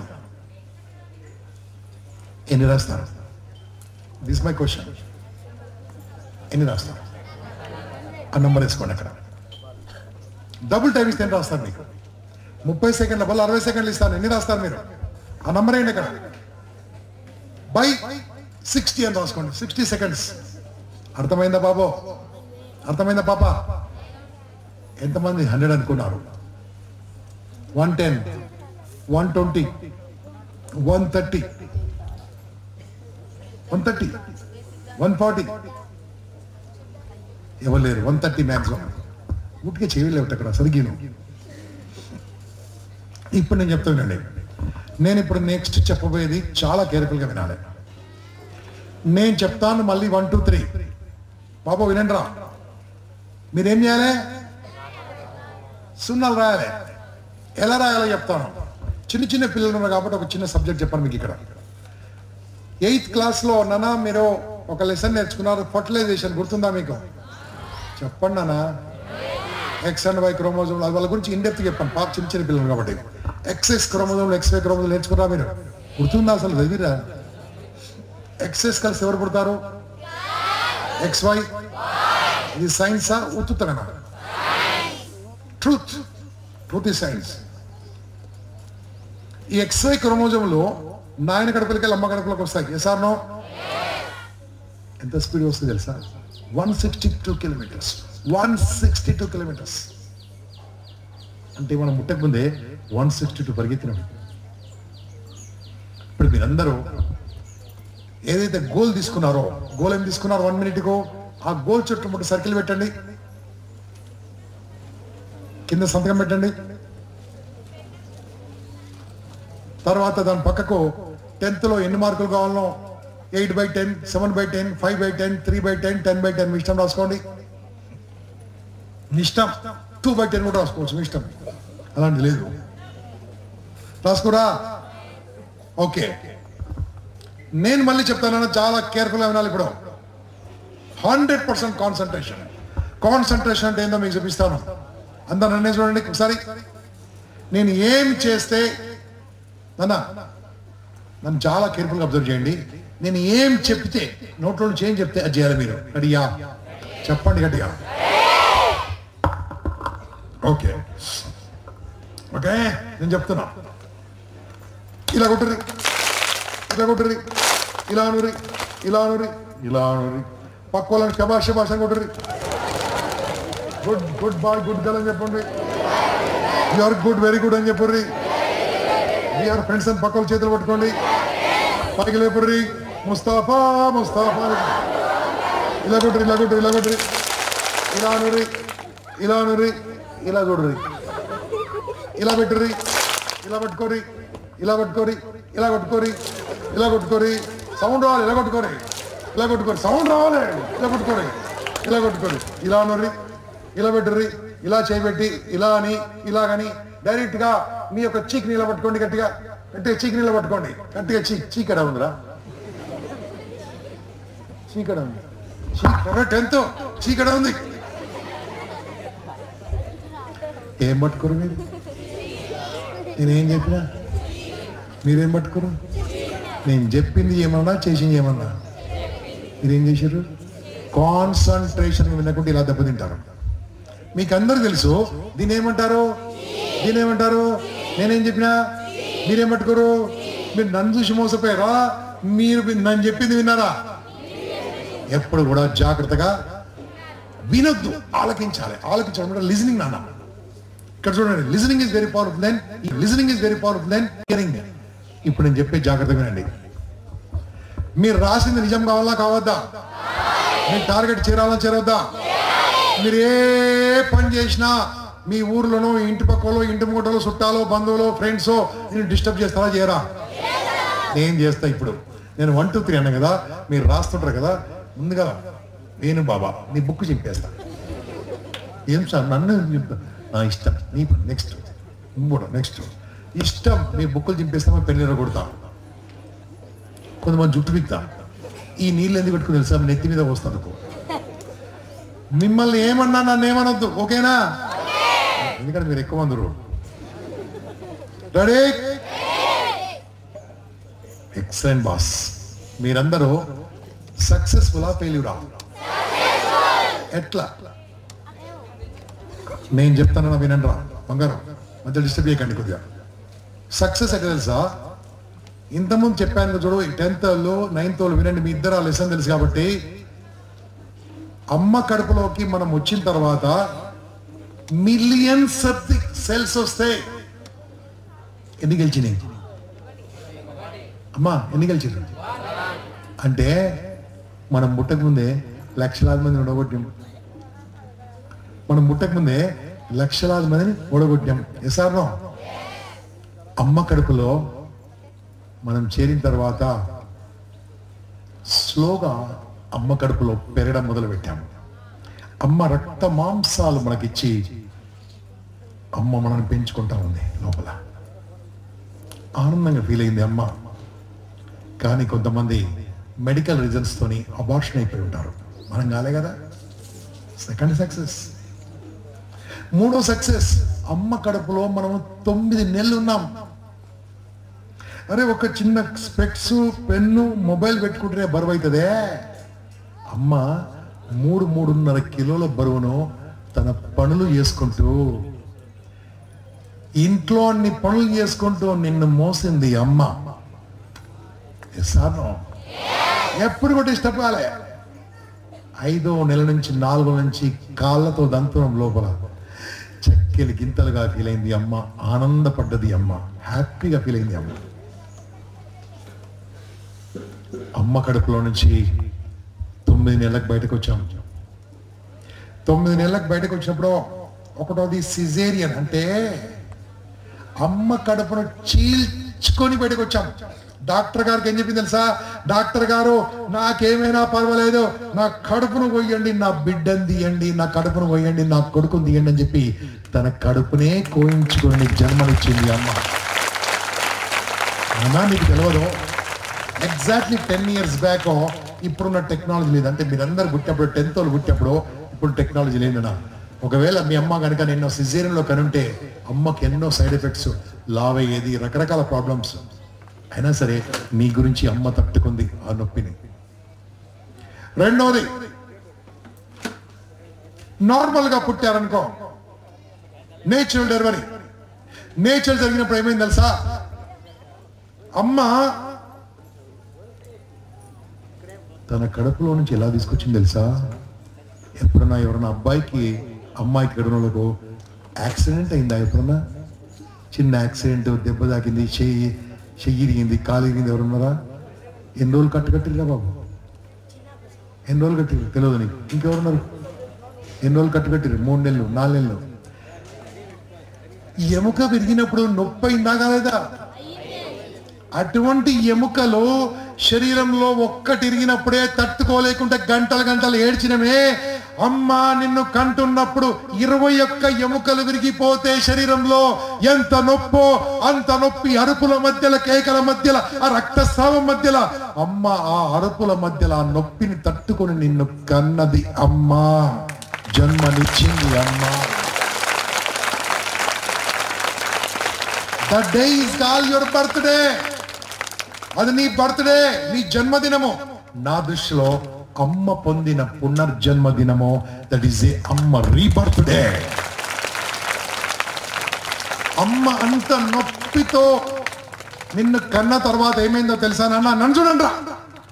ఎన్ని రాస్తాను దిస్ మై క్వశ్చన్ ఎన్ని రాస్తాను ఆ నంబర్ వేసుకోండి అక్కడ డబుల్ టైం ఇస్తే ఎన్ని రాస్తారు మీకు ముప్పై సెకండ్ల వల్ల అరవై సెకండ్లు ఇస్తాను ఎన్ని రాస్తారు మీరు ఆ నంబర్ ఏంటి అక్కడ బై సిక్స్టీ అని రాసుకోండి సిక్స్టీ సెకండ్స్ అర్థమైందా బాబు అర్థమైందా పాప ఎంతమంది హండ్రెడ్ అనుకున్నారు one ten one twenty one thirty one thirty one forty ఎవరు లేరు వన్ థర్టీ మ్యాక్సిమం ఊటికే చేయలేవు అక్కడ సరిగ్గా ఇప్పుడు నేను చెప్తానండి నేను ఇప్పుడు నెక్స్ట్ చెప్పబోయేది చాలా కేర్ఫుల్గా వినాలి నేను చెప్తాను మళ్ళీ వన్ టూ త్రీ బాబు వినండి రా మీరేం చేయాలి సున్నాలు రాయాలి ఎలా రాయాలో చెప్తాను చిన్న చిన్న పిల్లలు ఉన్నారు కాబట్టి ఒక చిన్న సబ్జెక్ట్ చెప్పాను మీకు ఇక్కడ ఎయిత్ క్లాస్లో నాన్న మీరు ఒక లెసన్ నేర్చుకున్నారు ఫర్టిలైజేషన్ గుర్తుందా మీకు చెప్పండి నాన్న ఎక్స్ అండ్ వై క్రోమోజోమ్ వాళ్ళ గురించి ఇండెప్త్ చెప్పాను పాప చిన్న చిన్న పిల్లలు కాబట్టి X S chromosome X Y chromosome నేర్చుకున్నా మీరు గుర్తుందా అసలు చదివిరా ఎక్స్ఎస్ కలిసి ఎవరు పుడతారు ఎక్స్ వై ఇది సైన్సా ఉత్తుతనా ట్రూత్ ట్రూత్ ఈ సైన్స్ ఈ ఎక్స్వై క్రోమోజోమ్లో నాయన కడుపులకి అమ్మ కడుపులకు వస్తాయి ఎస్ ఆర్ నో ఎంత స్పీడ్ వస్తుంది తెలుసా one sixty two kilometres one sixty two kilometres అంటే మనం ముట్టక ముందే వన్ సిక్స్టీ టూ పరిగెత్తినాం ఇప్పుడు మీరందరూ ఏదైతే గోల్ తీసుకున్నారో గోల్ ఏం తీసుకున్నారో వన్ మినిట్కో ఆ గోల్ చుట్టుముట్టు సర్కిల్ పెట్టండి కింద సంతకం పెట్టండి తర్వాత దాని పక్కకు టెన్త్ లో ఎన్ని మార్కులు కావాలనో eight by ten seven by ten five by ten three by ten ten by ten మీ ఇష్టం రాసుకోండి మీ ఇష్టం టూ బై టెన్ కూడా రాసుకోవచ్చు మీ ఇష్టం అలాంటి లేదు రాసుకోరా ఓకే నేను మళ్ళీ చెప్తాను చాలా కేర్ఫుల్గా వినాలి ఇప్పుడు హండ్రెడ్ పర్సెంట్ కాన్సన్ట్రేషన్ కాన్సన్ట్రేషన్ అంటే ఏందో మీకు చూపిస్తాను అందరు నన్నే చూడండి ఒకసారి నేను ఏం చేస్తే నాన్న నన్ను చాలా కేర్ఫుల్గా అబ్జర్వ్ చేయండి నేను ఏం చెప్తే నోట్లో నుంచి ఏం చెప్తే అది చేయాలి మీరు గట్టిగా చెప్పండి గట్టిగా ఓకే ఓకే నేను చెప్తున్నా ఇలా కొట్టుర్రి ఇలా కొట్టుర్రి ఇలా అనురి ఇలా అనురి ఇలా అనురి పక్క వాళ్ళని శబాష్ శబాష్ అని కొట్టుర్రి good good boy good girl అని చెప్పండి ఆర్ గుడ్ వెరీ గుడ్ అని చెప్పుర్రి ఆర్ ఫ్రెండ్స్ అని పక్క వాళ్ళ చేతులు పట్టుకోండి పైకి లేపుర్రి ముస్తాఫా ముస్తాఫా అని. ఇలా కొట్టుర్రి ఇలా కొట్టుర్రి ఇలా కొట్టుర్రి ఇలా అనురి ఇలా అనురి ఇలా చూడుర్రి ఇలా పెట్టుర్రి ఇలా పట్టుకోరి ఇలా పట్టుకోరి ఇలా కొట్టుకోరి ఇలా కొట్టుకోరి సౌండ్ రావాలి ఇలా కొట్టుకోరి ఇలా కొట్టుకోరి సౌండ్ రావాలి ఇలా కొట్టుకోరి ఇలా కొట్టుకోరి ఇలా అనుర్రి ఇలా పెట్టుర్రి ఇలా చేయబెట్టి ఇలా అని ఇలాగని డైరెక్ట్ గా మీ యొక్క చీక్ నీళ్ళ పట్టుకోండి గట్టిగా గట్టిగా చీక్ నీళ్ళ పట్టుకోండి గట్టిగా చీక్ చీకడ ఉందిరా చీకడ ఉంది చీకడ టెన్త్ చీకడ ఉంది ఏం పట్టుకోరు మీరు నేనేం చెప్పినా మీరేం పట్టుకోరు నేను చెప్పింది ఏమన్నా చేసింది ఏమన్నా మీరు ఏం చేశారు కాన్సన్ట్రేషన్ వినకుంటే ఇలా దెబ్బతింటారు మీకు అందరు తెలుసు దీని ఏమంటారు దీని ఏమంటారు నేనేం చెప్పినా మీరేం పట్టుకోరు మీరు నన్ను చూసి మోసపోయారా మీరు నన్ను చెప్పింది విన్నారా ఎప్పుడు కూడా జాగ్రత్తగా వినొద్దు ఆలకించాలి ఆలకించాలి లిజనింగ్ నాన్న ఇక్కడ చూడండి listening is very powerful then listening is very powerful then hearing ఇప్పుడు నేను చెప్పే జాగ్రత్తగా వినండి మీరు రాసింది నిజం కావాలా కావద్దా మీ టార్గెట్ చేరాలా చేరవద్దా మీరు ఏ పని చేసినా మీ ఊర్లోనో ఇంటి పక్కలో ఇంటి మూటలో చుట్టాలో బంధువులో ఫ్రెండ్స్ నేను డిస్టర్బ్ చేస్తారా చేయరా నేను చేస్తా ఇప్పుడు నేను వన్ టూ త్రీ అన్నా కదా మీరు రాస్తుంటారు కదా ముందుగా నేను బాబా నీ బుక్ చింపేస్తా ఏం సార్ నన్ను చెప్తా. నా ఇష్టం నీ నెక్స్ట్ ఇంకోటి నెక్స్ట్ ఇష్టం మీ బుక్కులు చింపేస్తామో పెళ్ళిలో కొడతా కొంతమంది జుట్టు బిక్తా ఈ నీళ్ళు ఎందుకు పెట్టుకుని తెలుసా మీ నెత్తి మీద వస్తాను మిమ్మల్ని ఏమన్నా నన్ను ఏమనొద్దు ఓకేనా ఎందుకంటే మీరు ఎక్కువ మంది రెడీ ఎక్సలెంట్ బాస్ మీరందరూ సక్సెస్ఫుల్ ఆ ఫెయిల్యూరా ఎట్లా నేను చెప్తాను వినండి రా బంగారం మధ్య డిస్టర్బ్ చేయకండి కొద్దిగా సక్సెస్ ఎక్కడ తెలుసా ఇంతకుముందు చెప్పాను కదా చూడు టెన్త్ వాళ్ళు నైన్త్ వాళ్ళు వినండి మీ ఇద్దరు ఆ లెసన్ తెలుసు కాబట్టి అమ్మ కడుపులోకి మనం వచ్చిన తర్వాత మిలియన్స్ ఆఫ్ ది సెల్స్ వస్తాయి ఎన్ని గెలిచినాయి అమ్మా ఎన్ని గెలిచారు అంటే మనం ముట్టక ముందే లక్షలాది మందిని ఓడగొట్టాం మనం ముట్టక ముందే లక్షలాది మందిని ఓడగొట్టాం ఎసారో అమ్మ కడుపులో మనం చేరిన తర్వాత స్లోగా అమ్మ కడుపులో పెరగడం మొదలు పెట్టాము అమ్మ రక్త మాంసాలు మనకిచ్చి అమ్మ మనల్ని పెంచుకుంటా ఉంది లోపల ఆనందంగా ఫీల్ అయింది అమ్మ కానీ కొంతమంది మెడికల్ రీజన్స్ తోని అబార్షన్ అయిపోయి ఉంటారు మనం కాలే కదా సెకండ్ సక్సెస్ మూడో సక్సెస్ అమ్మ కడుపులో మనం తొమ్మిది నెలలు ఉన్నాం అరే ఒక చిన్న స్పెక్స్ పెన్ను మొబైల్ పెట్టుకుంటేనే బరువు అవుతుందే అమ్మ మూడు మూడున్నర కిలోల బరువును తన పనులు చేసుకుంటూ ఇంట్లో అన్ని పనులు చేసుకుంటూ నిన్ను మోసింది అమ్మ సార్ ఎప్పుడు కూడా ఇష్టపడాలి ఐదో నెల నుంచి నాలుగో నుంచి కాళ్ళతో దంతురం లోపల చెక్కెలి గింతలుగా ఫీల్ అయింది అమ్మ ఆనందపడ్డది అమ్మ హ్యాపీగా ఫీల్ అయింది అమ్మ అమ్మ కడుపులో నుంచి తొమ్మిది నెలలకు బయటకు వచ్చాం తొమ్మిది నెలలకు బయటకు వచ్చినప్పుడు ఒకటోది సిజేరియన్ అంటే అమ్మ కడుపును చీల్చుకొని బయటకు వచ్చాం డాక్టర్ గారికి ఏం చెప్పింది తెలుసా డాక్టర్ గారు నాకేమైనా పర్వాలేదు నా కడుపును కొయ్యండి నా బిడ్డను తీయండి నా కడుపును కొయ్యండి నా కొడుకును తీయండి అని చెప్పి తన కడుపునే కోయించుకొని జన్మనిచ్చింది అమ్మ అన్నా నీకు తెలియదు ఎగ్జాక్ట్లీ టెన్ ఇయర్స్ బ్యాక్ ఇప్పుడున్న టెక్నాలజీ లేదు అంటే మీరందరు పుట్టినప్పుడు టెన్త్ వాళ్ళు పుట్టినప్పుడు ఇప్పుడు టెక్నాలజీ లేదన్నా ఒకవేళ మీ అమ్మ కనుక నిన్న సిజేరియన్ లో కనుంటే అమ్మకి ఎన్నో సైడ్ ఎఫెక్ట్స్ లావ్ అయ్యేది రకరకాల ప్రాబ్లమ్స్ అయినా సరే మీ గురించి అమ్మ తట్టుకుంది ఆ నొప్పిని రెండోది నార్మల్ గా పుట్టారనుకో నేచురల్ డెలివరీ నేచురల్ జరిగినప్పుడు ఏమైంది తెలుసా అమ్మ తన కడుపులో నుంచి ఎలా తీసుకొచ్చింది తెలుసా ఎప్పుడన్నా ఎవరన్నా అబ్బాయికి అమ్మాయికి కడుపులోకి యాక్సిడెంట్ అయిందా ఎప్పుడన్నా చిన్న యాక్సిడెంట్ దెబ్బ తాకింది చెయ్యి చెయ్యి ఇరిగింది కాలు ఇరిగింది ఎవరున్నారా ఎన్ని రోజులు కట్టు కట్టిరా బాబు ఎన్ని రోజులు కట్టిరు తెలియదు నీకు ఇంకెవరున్నారు ఎన్ని రోజులు కట్టు కట్టిరు మూడు నెలలు నాలుగు నెలలు ఎముక విరిగినప్పుడు నొప్పి అయిందా కాలేదా అటువంటి ఎముకలు శరీరంలో ఒక్కటి ఇరిగినప్పుడే తట్టుకోలేకుండా గంటలు గంటలు ఏడ్చినమే అమ్మా నిన్ను కంటున్నప్పుడు ఇరవై ఒక్క ఎముకలు విరిగిపోతే శరీరంలో ఎంత నొప్పో అంత నొప్పి అరుపుల మధ్యల కేకల మధ్యల ఆ రక్తస్రావం మధ్యల అమ్మ ఆ అరుపుల మధ్యల ఆ నొప్పిని తట్టుకొని నిన్ను కన్నది అమ్మా జన్మనిచ్చింది అమ్మా the day is call your birthday అది నీ బర్త్డే నీ జన్మదినము నా దృష్టిలో అమ్మ పొందిన పునర్జన్మ దినము దట్ ఈస్ ఏ అమ్మ రీబర్త్ డే అమ్మ అంత నొప్పితో నిన్ను కన్న తర్వాత ఏమైందో తెలుసా నాన్న నన్ను చూడండి రా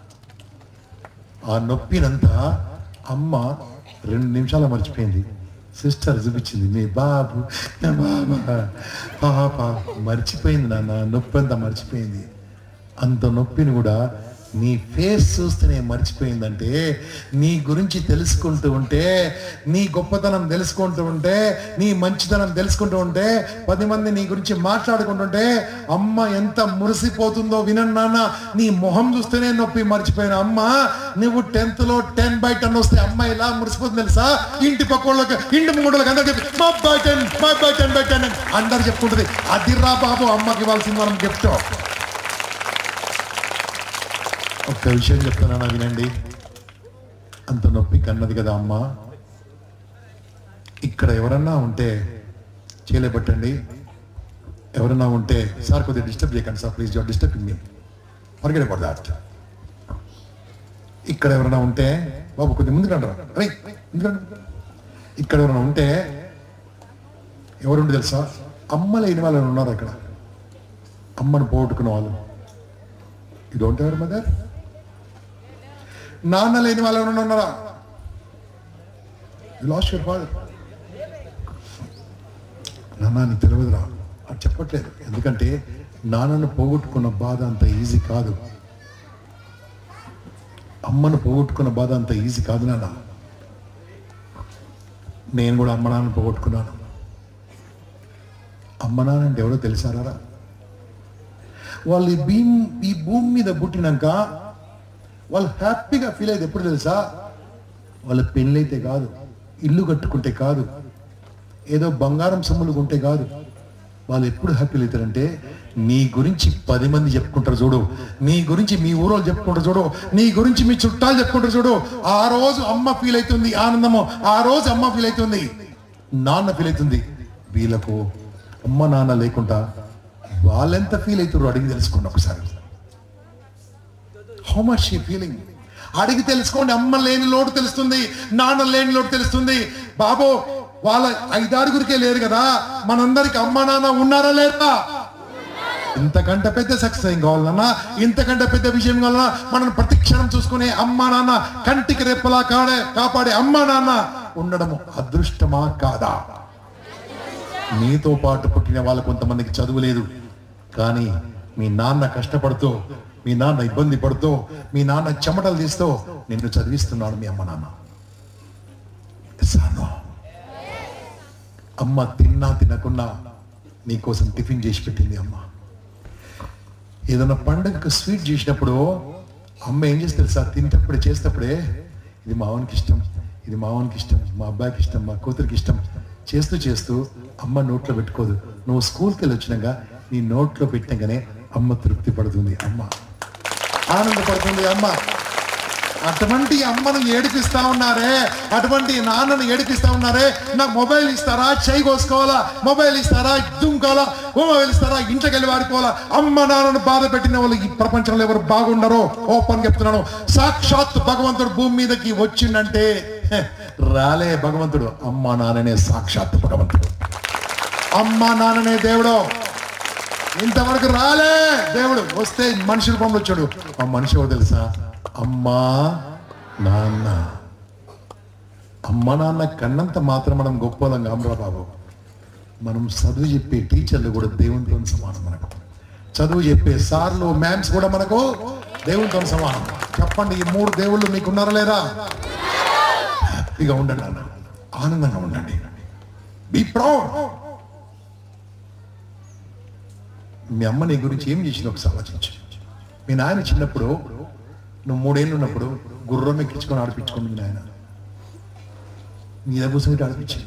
ఆ నొప్పినంతా అమ్మ రెండు నిమిషాలు మర్చిపోయింది సిస్టర్ చూపించింది మీ బాబు నా బాబా పాప మర్చిపోయింది నాన్న నొప్పి అంతా మర్చిపోయింది అంత నొప్పిని కూడా నీ ఫేస్ చూస్తేనే మర్చిపోయిందంటే నీ గురించి తెలుసుకుంటూ ఉంటే నీ గొప్పతనం తెలుసుకుంటూ ఉంటే నీ మంచితనం తెలుసుకుంటూ ఉంటే పది మంది నీ గురించి మాట్లాడుకుంటుంటే అమ్మ ఎంత మురిసిపోతుందో వినండి నాన్న నీ మొహం చూస్తేనే నొప్పి మర్చిపోయిన అమ్మ నువ్వు టెన్త్ లో టెన్ బై టెన్ వస్తే అమ్మ ఇలా మురిసిపోతుంది తెలుసా ఇంటి పక్క వాళ్ళకి ఇంటి ముంగుళ్ళకి అందరు చెప్పి మా బై టెన్ మా బై టెన్ బై టెన్ అందరు చెప్పుకుంటుంది అదిరా బాబు అమ్మకి ఇవ్వాల్సింది మనం గిఫ్ట్ ఒక్క విషయం చెప్తున్నానా వినండి అంత నొప్పి కన్నది కదా అమ్మ ఇక్కడ ఎవరన్నా ఉంటే చేయలేబట్టండి ఎవరన్నా ఉంటే సార్ కొద్దిగా డిస్టర్బ్ చేయకండి sir please your disturbing me forget about that ఇక్కడ ఎవరైనా ఉంటే బాబు కొద్దిగా ముందుకు రండి రా. రేయ్, ముందుకు రండి. ఇక్కడ ఎవరైనా ఉంటే ఎవరుండి తెలుసా అమ్మ లేని వాళ్ళు ఉన్నారు అక్కడ అమ్మను పోగొట్టుకున్న వాళ్ళు యూ డోంట్ ఎవర్ మదర్ నాన్న లేని వాళ్ళు ఎవరైనా ఉన్నారా యు లాస్ట్ యువర్ ఫాదర్ నాన్న నీకు తెలియదురా అది చెప్పట్లేదు ఎందుకంటే నాన్నను పోగొట్టుకున్న బాధ అంత ఈజీ కాదు అమ్మను పోగొట్టుకున్న బాధ అంత ఈజీ కాదు నాన్న నేను కూడా అమ్మ నాన్న పోగొట్టుకున్నాను అమ్మ నాన్న అంటే ఎవరో తెలిసారా వాళ్ళు ఈ భీమ్ ఈ భూమి మీద పుట్టినాక వాళ్ళు హ్యాపీగా ఫీల్ అయ్యేది ఎప్పుడు తెలుసా వాళ్ళ పెళ్ళైతే కాదు ఇల్లు కట్టుకుంటే కాదు ఏదో బంగారం సొమ్ములు ఉంటే కాదు వాళ్ళు ఎప్పుడు హ్యాపీలు అవుతారంటే నీ గురించి పది మంది చెప్పుకుంటారు చూడు నీ గురించి మీ ఊరోళ్ళు చెప్పుకుంటారు చూడు నీ గురించి మీ చుట్టాలు చెప్పుకుంటారు చూడు ఆ రోజు అమ్మ ఫీల్ అవుతుంది ఆనందము ఆ రోజు అమ్మ ఫీల్ అవుతుంది నాన్న ఫీల్ అవుతుంది వీళ్ళకు అమ్మ నాన్న లేకుండా వాళ్ళెంత ఫీల్ అవుతారో అడిగి తెలుసుకోండి ఒకసారి హౌ మచ్ షీ ఫీలింగ్ అడిగి తెలుసుకోండి అమ్మ లేని లోటు తెలుస్తుంది నాన్న లేని లోటు తెలుస్తుంది బాబు వాళ్ళ ఐదారుగురికే లేరు కదా మనందరికి అమ్మ నాన్న ఉన్నారా లేరా ఇంతకంటే పెద్ద సక్సెస్ ఏం కావాలన్నా ఇంతకంటే పెద్ద విషయం కావాలన్నా మనం ప్రతి క్షణం చూసుకునే అమ్మ నాన్న కంటికి రెప్పలా కాడే కాపాడే అమ్మ నాన్న ఉండడము అదృష్టమా కాదా మీతో పాటు పుట్టిన వాళ్ళు కొంతమందికి చదువు లేదు కానీ మీ నాన్న కష్టపడుతూ మీ నాన్న ఇబ్బంది పడుతూ మీ నాన్న చెమటలు తీస్తూ నిన్ను చదివిస్తున్నాడు మీ అమ్మ నాన్న Yes or no? అమ్మ తిన్నా తినకున్నా నీకోసం టిఫిన్ చేసి పెట్టింది అమ్మ ఏదైనా పండగకు స్వీట్ చేసినప్పుడు అమ్మ ఏం చేస్తే తెలుసా తినేటప్పుడే చేసేటప్పుడే ఇది మావానికి ఇష్టం ఇది మావానికి ఇష్టం మా అబ్బాయికి ఇష్టం మా కూతురికి ఇష్టం చేస్తూ చేస్తూ అమ్మ నోట్లో పెట్టుకోదు నువ్వు స్కూల్కి వెళ్ళి వచ్చినాక నీ నోట్లో పెట్టినాకనే అమ్మ తృప్తి పడుతుంది అమ్మ ఆనందపడుతుంది అమ్మ అటువంటి అమ్మను ఏడిపిస్తా ఉన్నారే అటువంటి నాన్నను ఏడిపిస్తా ఉన్నారే నాకు మొబైల్ ఇస్తారా చేయి కోసుకోవాలా మొబైల్ ఇస్తారా దుంకోవాలా మొబైల్ ఇస్తారా ఇంట్లోకి వెళ్ళి వాడుకోవాలా అమ్మ నాన్నను బాధ పెట్టిన వాళ్ళు ఈ ప్రపంచంలో ఎవరు బాగుండరో ఓపెన్ చెప్తున్నాను సాక్షాత్ భగవంతుడు భూమి మీదకి వచ్చిండంటే హె, రాలే భగవంతుడు అమ్మ నాన్ననే సాక్షాత్ భగవంతుడు అమ్మ నాన్ననే దేవుడు ఇంతవరకు రాలే దేవుడు వస్తే మనిషి రూపంలో వచ్చాడు ఆ మనిషి ఎవరు తెలుసా అమ్మా నాన్న అమ్మ నాన్న కన్నంత మాత్రం మనం గొప్పలం కామరా బాబు మనం చదువు చెప్పే టీచర్లు కూడా దేవునితో సమానం మనకు చదువు చెప్పే సార్లు మ్యామ్స్ కూడా మనకు దేవునితో సమానం చెప్పండి ఈ మూడు దేవుళ్ళు మీకు ఉన్నారా లేదా హ్యాపీగా ఉండండి అన్న ఆనందంగా ఉండండి బీ ప్రౌడ్ మీ అమ్మ నీ గురించి ఏం చేసింది ఒకసారి ఆలోచించు మీ నాయన చిన్నప్పుడు నువ్వు మూడేళ్ళు ఉన్నప్పుడు గుర్రం ఎక్కించుకొని ఆడిపించుకోండి మీ నాయన మీద కూర్చొని ఆడిపించింది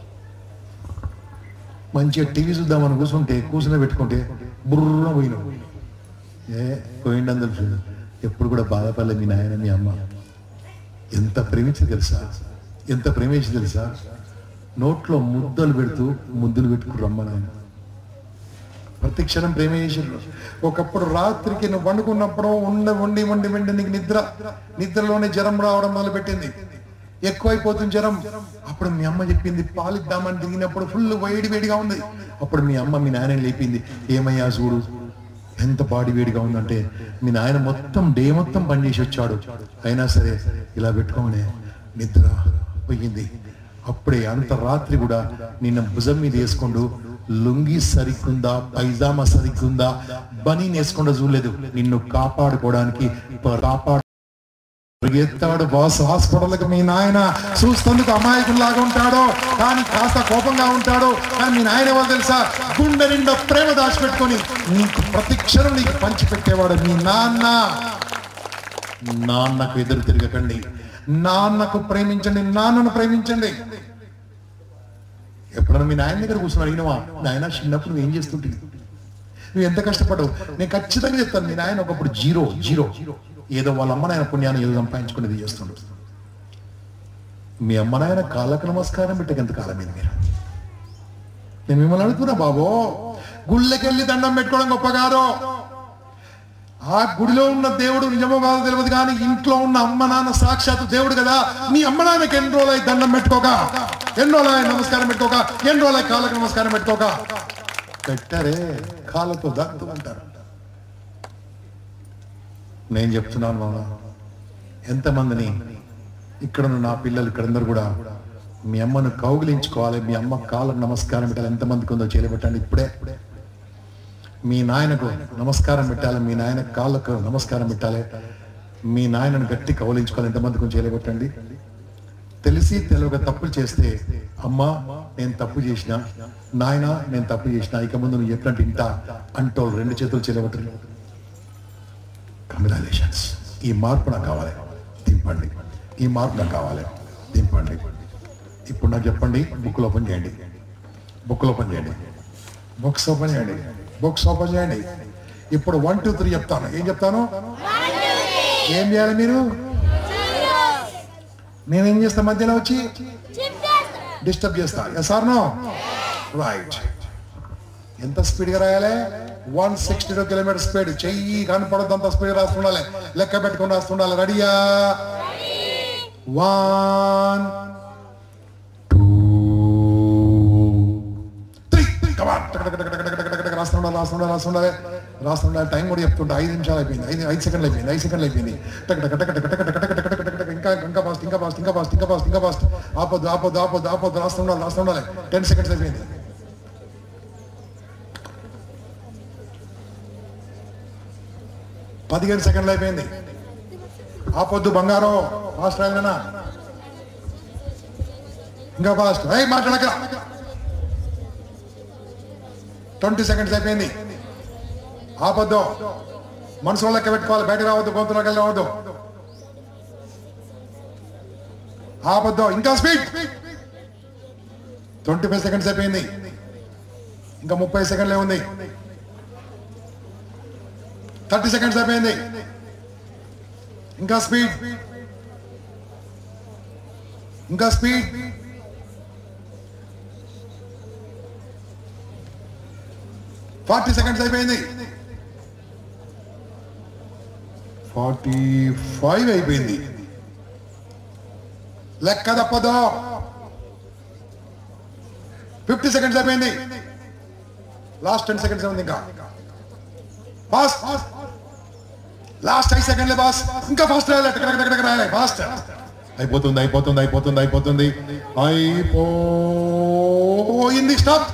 మంచిగా టీవీ చూద్దామని కూర్చుంటే కూర్చుని పెట్టుకుంటే బుర్ర పోయినావు ఏ పోయిండని తెలుసు ఎప్పుడు కూడా బాధపడలే మీ నాయన మీ అమ్మ ఎంత ప్రేమించి తెలుసా ఎంత ప్రేమించి తెలుసా నోట్లో ముద్దలు పెడుతూ ముద్దులు పెట్టుకురు అమ్మ నాయన ప్రతి క్షణం ప్రేమ చేసిండ్రు ఒకప్పుడు రాత్రికి నువ్వు వండుకున్నప్పుడు ఉండ వండి వండి వండి నీకు నిద్ర నిద్రలోనే జ్వరం రావడం మొదలుపెట్టింది ఎక్కువైపోతుంది జ్వరం అప్పుడు మీ అమ్మ చెప్పింది పాలిద్దామని దిగినప్పుడు ఫుల్ వేడి వేడిగా ఉంది అప్పుడు మీ అమ్మ మీ నాయన లేపింది ఏమయ్యా చూడు ఎంత బాడీ వేడిగా ఉందంటే మీ నాయన మొత్తం డే మొత్తం పనిచేసి వచ్చాడు అయినా సరే ఇలా పెట్టుకోమనే నిద్ర పోయింది అప్పుడే అంత రాత్రి కూడా నిన్న భుజం మీద వేసుకుంటూ లుంగి సరిగ్గుందా పైజామా సరిగ్గుందా బనీ వేసుకుండా చూడలేదు నిన్ను కాపాడుకోవడానికి ప- కాపాడు పరిగెత్తాడు బాస్ హాస్పిటల్కి మీ నాయన చూస్తందుకు అమాయకుల్లాగా ఉంటాడో కానీ కాస్త కోపంగా ఉంటాడో కానీ మీ నాయన వాళ్ళు తెలుసా గుండె నిండా ప్రేమ దాచిపెట్టుకొని నీకు ప్రతి క్షణం నీకు పంచి పెట్టేవాడు మీ నాన్న నాన్నకు ఎదురు తిరగకండి నాన్నకు ప్రేమించండి నాన్నను ప్రేమించండి ఎప్పుడైనా మీ నాయన దగ్గర కూర్చొని అడిగినవా నాయన చిన్నప్పుడు నువ్వు ఏం చేస్తుంటుంది నువ్వు ఎంత కష్టపడవు నేను ఖచ్చితంగా చెప్తాను మీ నాయన ఒకప్పుడు జీరో జీరో ఏదో వాళ్ళ అమ్మ నాయన పుణ్యాన్ని ఏదో సంపాదించుకునేది చేస్తుండు మీ అమ్మ నాయన కాళ్ళకు నమస్కారం పెట్టక ఎంత కాలం మీద మీరు నేను మిమ్మల్ని అడుగుతున్నా బాబో గుళ్ళకెళ్ళి దండం పెట్టుకోవడం గొప్ప కాదు ఆ గుడిలో ఉన్న దేవుడు నిజమో కాదో తెలియదు కానీ ఇంట్లో ఉన్న అమ్మ నాన్న సాక్షాత్తు దేవుడు కదా నీ అమ్మ నాన్నకి ఎన్ని రోజులు అయి దండం పెట్టుకోక ఎన్ని రోజులు అయి నమస్కారం పెట్టుకోక ఎన్ని రోజులు అయి కాళ్ళకి నమస్కారం పెట్టుకోక పెట్టారే కాళ్ళతో దత్తు అంటారు నేను చెప్తున్నాను మామ ఎంతమందిని ఇక్కడ ఉన్న నా పిల్లలు ఇక్కడందరూ కూడా మీ అమ్మను కౌగిలించుకోవాలి మీ అమ్మ కాళ్ళకు నమస్కారం పెట్టాలి ఎంతమందికి ఉందో చేయబెట్టండి ఇప్పుడే మీ నాయనకు నమస్కారం పెట్టాలి మీ నాయన కాళ్ళకు నమస్కారం పెట్టాలి మీ నాయనను గట్టి కౌలించుకోవాలి ఎంతమందికి ఉందో చేయబెట్టండి తెలిసి తెలియక తప్పులు చేస్తే అమ్మా నేను తప్పు చేసిన నాయన నేను తప్పు చేసిన ఇక ముందు నువ్వు చెప్పినట్టు ఇంట అంటోళ్ళు రెండు చేతులు చేయబట్టరు కంగ్రాచులేషన్స్ ఈ మార్పు నాకు కావాలి దింపండి ఈ మార్పు నాకు కావాలి దింపండి ఇప్పుడు నాకు చెప్పండి బుక్లు ఓపెన్ చేయండి బుక్లు ఓపెన్ చేయండి బుక్స్ ఓపెన్ చేయండి బుక్స్ ఓపెన్ చేయండి ఇప్పుడు వన్ టూ త్రీ చెప్తాను ఏం చెప్తాను ఏం చేయాలి మీరు నేనేం చేస్తా మధ్యలో వచ్చి డిస్టర్బ్ చేస్తా ఎస్ ఆర్ నో రైట్ ఎంత స్పీడ్ గా రాయాలి one sixty two kilometre speed చెయ్యి కనపడద్దంత స్పీడ్ రాస్తుండాలి లెక్క పెట్టుకుని రాస్తుండాలి రెడీయా వన్ టూ త్రీ కమాన్ రాస్తుండాలి రాస్తుండాలి రాస్తుండాలి రాస్తుండాలి టైం కూడా చెప్తుంటా ఐదు నిమిషాలు అయిపోయింది ఐదు ఐదు సెకండ్లు అయిపోయింది ఐదు సెకండ్లు అయిపోయింది టక్ టక్ టక్ టక్ టక్ టక్ టక్ టక్ టక్ టక్ టక్ ఇంకా ఇంకా ఫాస్ట్ ఇంకా ఫాస్ట్ ఇంకా ఫాస్ట్ ఇంకా ఫాస్ట్ ఇంకా ఫాస్ట్ ఆపొద్దు ఆపొద్దు ఆపొద్దు ఆపొద్దు రాస్తుండాలి రాస్తుండాలి టెన్ సెకండ్స్ అయిపోయింది పదిహేను సెకండ్లు అయిపోయింది ఆపొద్దు బంగారం ఫాస్ట్ రాయనా ఇంకా ఫాస్ట్ అయ్యి మాట్లాడక ట్వంటీ సెకండ్స్ అయిపోయింది ఆపొద్దు మనసులో లెక్క పెట్టుకోవాలి బయట రావద్దు గొంతులోకి వెళ్ళి రావద్దు ఆపొద్దు ఇంకా స్పీడ్ ట్వంటీ ఫైవ్ సెకండ్స్ అయిపోయింది ఇంకా ముప్పై సెకండ్లే ఉంది థర్టీ సెకండ్స్ అయిపోయింది ఇంకా స్పీడ్ ఇంకా స్పీడ్ ఫార్టీ సెకండ్స్ అయిపోయింది ఫార్టీ ఫైవ్ అయిపోయింది లెక్క తప్పదు ఫిఫ్టీ సెకండ్స్ అయిపోయింది లాస్ట్ టెన్ సెకండ్స్ ఉంది ఇంకా ఫాస్ట్ లాస్ట్ ఐదు సెకండ్లే బాస్ ఇంకా ఫాస్ట్ రాయాలి టక టక టక టక రాయాలి ఫాస్ట్ అయిపోతుంది అయిపోతుంది అయిపోతుంది అయిపోతుంది అయిపోయింది stop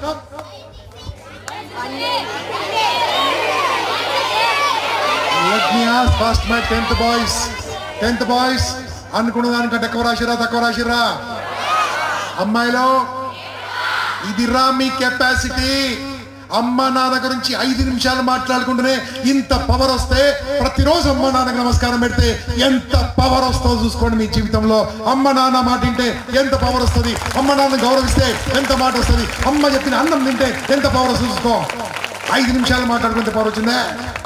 let me ask first my tenth boys tenth boys అనుకున్న దానికంటే ఎక్కువ రాసిరా తక్కువ రాసిరా అమ్మాయిలో ఇదిరా మీ కెపాసిటీ అమ్మ నాన్న గురించి ఐదు నిమిషాలు మాట్లాడుకుంటూనే ఇంత పవర్ వస్తే ప్రతిరోజు అమ్మ నాన్నకు నమస్కారం పెడితే ఎంత పవర్ వస్తుందో చూసుకోండి మీ జీవితంలో అమ్మ నాన్న మాట వింటే ఎంత పవర్ వస్తుంది అమ్మ నాన్న గౌరవిస్తే ఎంత మాట వస్తుంది అమ్మ చెప్పిన అన్నం తింటే ఎంత పవర్ వస్తుంది చూసుకో ఐదు నిమిషాలు మాట్లాడుకుంటే పవర్ వచ్చిందే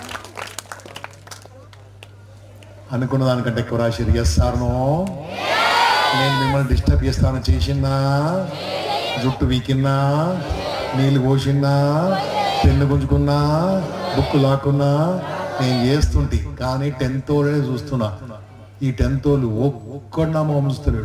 అనుకున్న దానికంటే ఎక్కువ రాసిరు ఎస్ సార్నో నేను మిమ్మల్ని డిస్టర్బ్ చేస్తాను చేసిందా జుట్టు వీకిన్నా నీళ్ళు పోసిందా పెన్ను గుంజుకున్నా బుక్ లాక్కున్నా నేను చేస్తుంటి కానీ టెన్త్ ఓడే చూస్తున్నా ఈ టెన్త్ వాళ్ళు ఒక్కడు నా మొహం చూస్తలేడు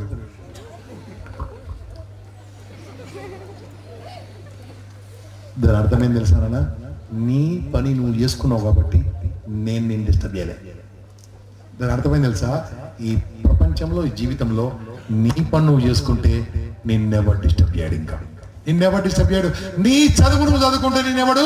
దాని అర్థమైంది తెలుసానా నీ పని నువ్వు చేసుకున్నావు కాబట్టి నేను నేను డిస్టర్బ్ చేయలే దాని అర్థమైంది తెలుసా ఈ ప్రపంచంలో ఈ జీవితంలో నీ పని నువ్వు చేసుకుంటే నిన్నెవరు డిస్టర్బ్ చేయడు ఇంకా నిన్నెవరు డిస్టర్బ్ చేయడు నీ చదువు నువ్వు చదువుకుంటే నిన్నెవడు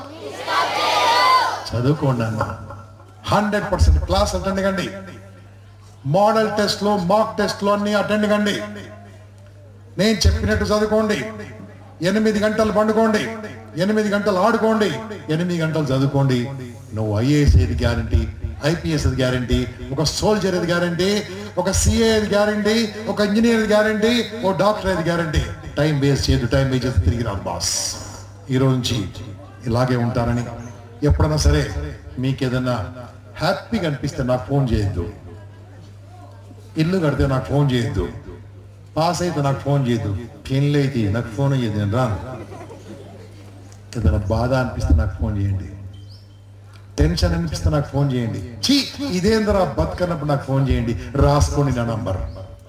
చదువుకోండి అన్న హండ్రెడ్ పర్సెంట్ క్లాస్ అటెండ్ కండి మోడల్ టెస్ట్ లో మాక్ టెస్ట్ లో అన్ని అటెండ్ కండి నేను చెప్పినట్టు చదువుకోండి ఎనిమిది గంటలు పండుకోండి ఎనిమిది గంటలు ఆడుకోండి ఎనిమిది గంటలు చదువుకోండి నువ్వు ఐఏఎస్ ఏది గ్యారంటీ ఐపీఎస్ అది గ్యారంటీ ఒక సోల్జర్ ఏది గ్యారంటీ ఒక సిఏ ఏది గ్యారంటీ ఒక ఇంజనీర్ గ్యారంటీ ఓ డాక్టర్ ఏది గ్యారంటీ టైం వేస్ట్ చేయదు టైం వేస్ట్ చేసి తిరిగి రాదు బాస్ ఈ రోజు నుంచి ఇలాగే ఉంటారని ఎప్పుడైనా సరే మీకు ఏదైనా హ్యాపీగా అనిపిస్తే నాకు ఫోన్ చేయొద్దు ఇల్లు కడితే నాకు ఫోన్ చేయొద్దు పాస్ అయితే నాకు ఫోన్ చేయొద్దు పెళ్ళి అయితే నాకు ఫోన్ అయ్యేది నేను రాను ఏదైనా బాధ అనిపిస్తే నాకు ఫోన్ చేయండి టెన్షన్ అనిపిస్తే నాకు ఫోన్ చేయండి చీ ఇదేందరా బతుకన్నప్పుడు నాకు ఫోన్ చేయండి రాసుకోండి నా నంబర్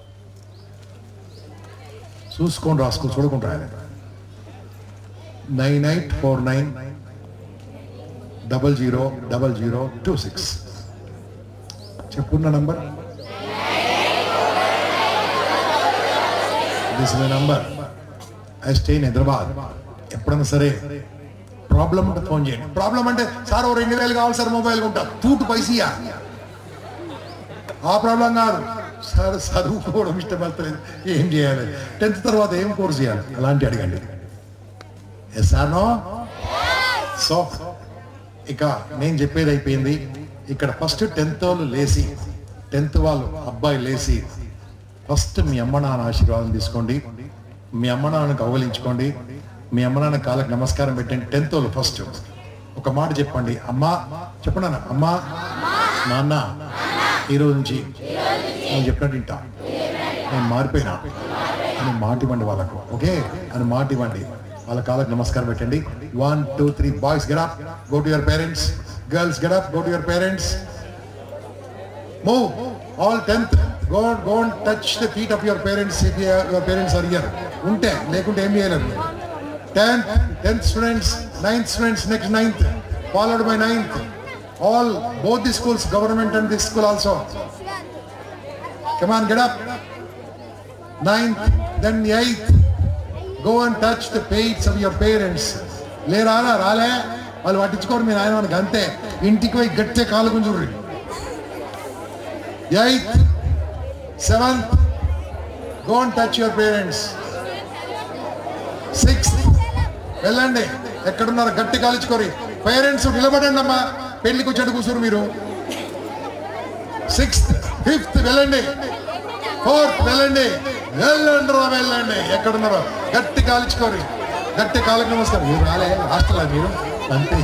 చూసుకొని రాసుకో చూడకుండా రాయాలి nine eight four nine double zero double zero two six చెప్పున్న number this my number I stay in Hyderabad ఎప్పుడైనా సరే ప్రాబ్లం ఉంటే ఫోన్ చేయండి ప్రాబ్లం అంటే సార్ ఓ రెండు వేలు కావాలి సార్ మొబైల్ కొంటా తూటు పైసీయా ఆ ప్రాబ్లం కాదు సార్ చదువుకోవడం ఇష్టపడతలేదు ఏం చేయాలి టెన్త్ తర్వాత ఏం కోర్స్ చేయాలి అలాంటి అడగండి ఎస్ ఆర్ నో సో ఇక నేను చెప్పేది అయిపోయింది ఇక్కడ ఫస్ట్ టెన్త్ వాళ్ళు లేచి టెన్త్ వాళ్ళు అబ్బాయి లేచి ఫస్ట్ మీ అమ్మ నాన్న ఆశీర్వాదం తీసుకోండి మీ అమ్మ నాన్న కౌగలించుకోండి మీ అమ్మ నాన్న కాళ్ళకి నమస్కారం పెట్టండి టెన్త్ వాళ్ళు ఫస్ట్ ఒక మాట చెప్పండి అమ్మా చెప్పండి అన్న అమ్మా నాన్న ఈరోజు నుంచి నేను చెప్పినట్టు వింటా నేను మారిపోయినా అని మాట ఇవ్వండి వాళ్ళకు ఓకే అని మాట ఇవ్వండి వాళ్ళ కాళ్ళకి నమస్కారం పెట్టండి one two three boys get up go to your parents girls get up go to your parents move all tenth go go and touch the feet of your parents if your parents are here ఉంటే లేకుంటే ఏం చేయలేరు tenth tenth students ninth students next ninth followed by ninth all both the schools government and the school also come on get up ninth then eighth go and touch the పేట్స్ of your parents లే రాలా రాలే వాళ్ళు పట్టించుకోరు మీ నాయన మనకి అంతే ఇంటికి పోయి గట్టే కాలు గుంజుర్రి eighth seventh go and touch your parents sixth వెళ్ళండి ఎక్కడున్నారు గట్టి కాల్చుకోరి పేరెంట్స్ నిలబడండి అమ్మా పెళ్లికి వచ్చాడు కూర్చోరు మీరు సిక్స్త్ ఫిఫ్త్ వెళ్ళండి ఫోర్త్ వెళ్ళండి వెళ్ళండి రా వెళ్ళండి ఎక్కడున్నారో గట్టి కాల్చుకోరి గట్టి కాళ్ళకి నమస్కారం మీరు రాలే హాస్టల్ మీరు అంతే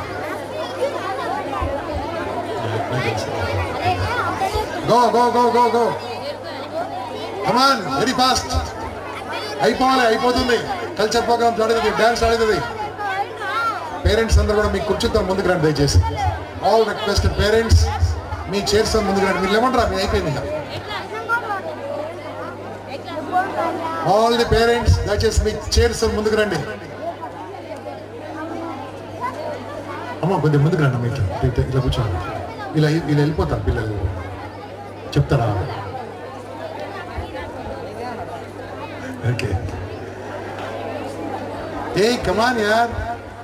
go go go go go come on very fast అయిపోవాలి అయిపోతుంది కల్చర్ ప్రోగ్రామ్ ఆడుతుంది డాన్స్ ఆడుతుంది పేరెంట్స్ అందరూ కూడా మీకు కూర్చుంటాం ముందుకు రండి దయచేసి ఆల్ రిక్వెస్టెడ్ పేరెంట్స్ మీ చైర్స్ ముందుకు రండి మీరు ఏమంటారా మీ అయిపోయింది ఇంకా ఆల్ ది పేరెంట్స్ దయచేసి మీ చైర్స్ ముందుకు రండి అమ్మ కొద్దిగా ముందుకు రండి అమ్మ ఇట్లా ఇట్లా ఇట్లా కూర్చోండి ఇలా వీళ్ళు వెళ్ళిపోతారు పిల్లలు చెప్తారా ఓకే ఏ కమాన్ యార్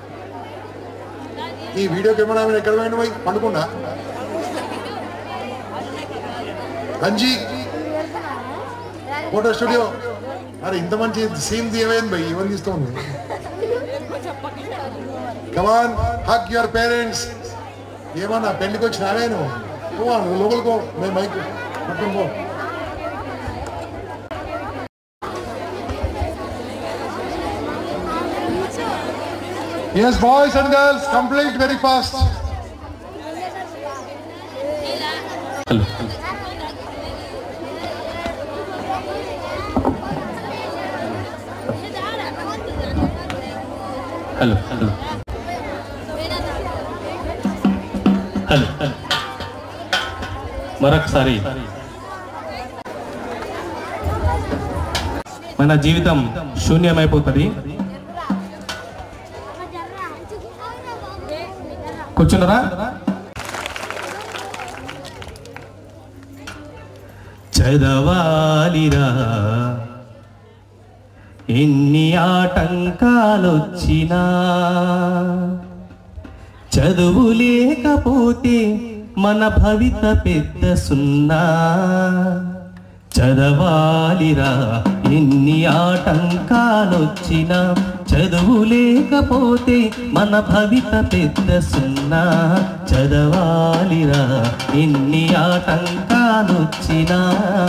ఈ వీడియో కెమెరా మీద ఎక్కడ పోయిన పోయి పండుకుండా రంజీ ఫోటో స్టూడియో అరే ఇంత మంచి సీన్ తీయవేంది భయ్ ఇవన్నీ తీస్తుంది కమాన్ హక్ యువర్ పేరెంట్స్ ఏమన్నా పెళ్లికి వచ్చి రావేను లోపలికో మేము మైక్ పట్టుకో Yes, boys and girls, complete very fast. Hello hello hello hello మరొకసారి మన జీవితం శూన్యమైపోతుంది కూర్చున్నారా చదవాలిరా ఎన్ని ఆటంకాలొచ్చినా చదువు లేకపోతే మన భవిత పెద్ద సున్నా చదవాలిరా ఎన్ని ఆటంకాలొచ్చినా చదువు లేకపోతే మన భవిత పెద్ద సున్నా చదవాలిరా ఎన్ని ఆటంకాలొచ్చినా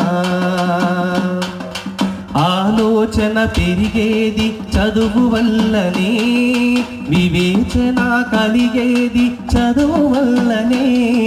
ఆలోచన పెరిగేది చదువు వల్లనే వివేచన కలిగేది చదువు వల్లనే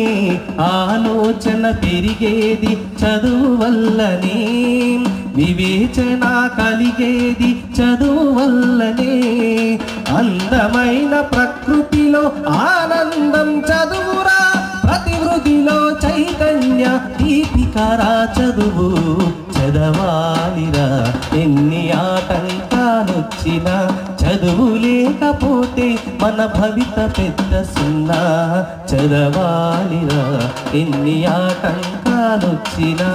ఆలోచన పెరిగేది చదువు వల్లనే వివేచన కలిగేది చదువు వల్లనే అందమైన ప్రకృతిలో ఆనందం చదువురా ప్రతివృతిలో చైతన్య దీపికరా చదువు చదవాలిరా ఎన్ని ఆటంకాలొచ్చినా చదువు లేకపోతే మన భవిత పెద్ద సున్నా చదవాలిరా ఎన్ని ఆటంకాలొచ్చినా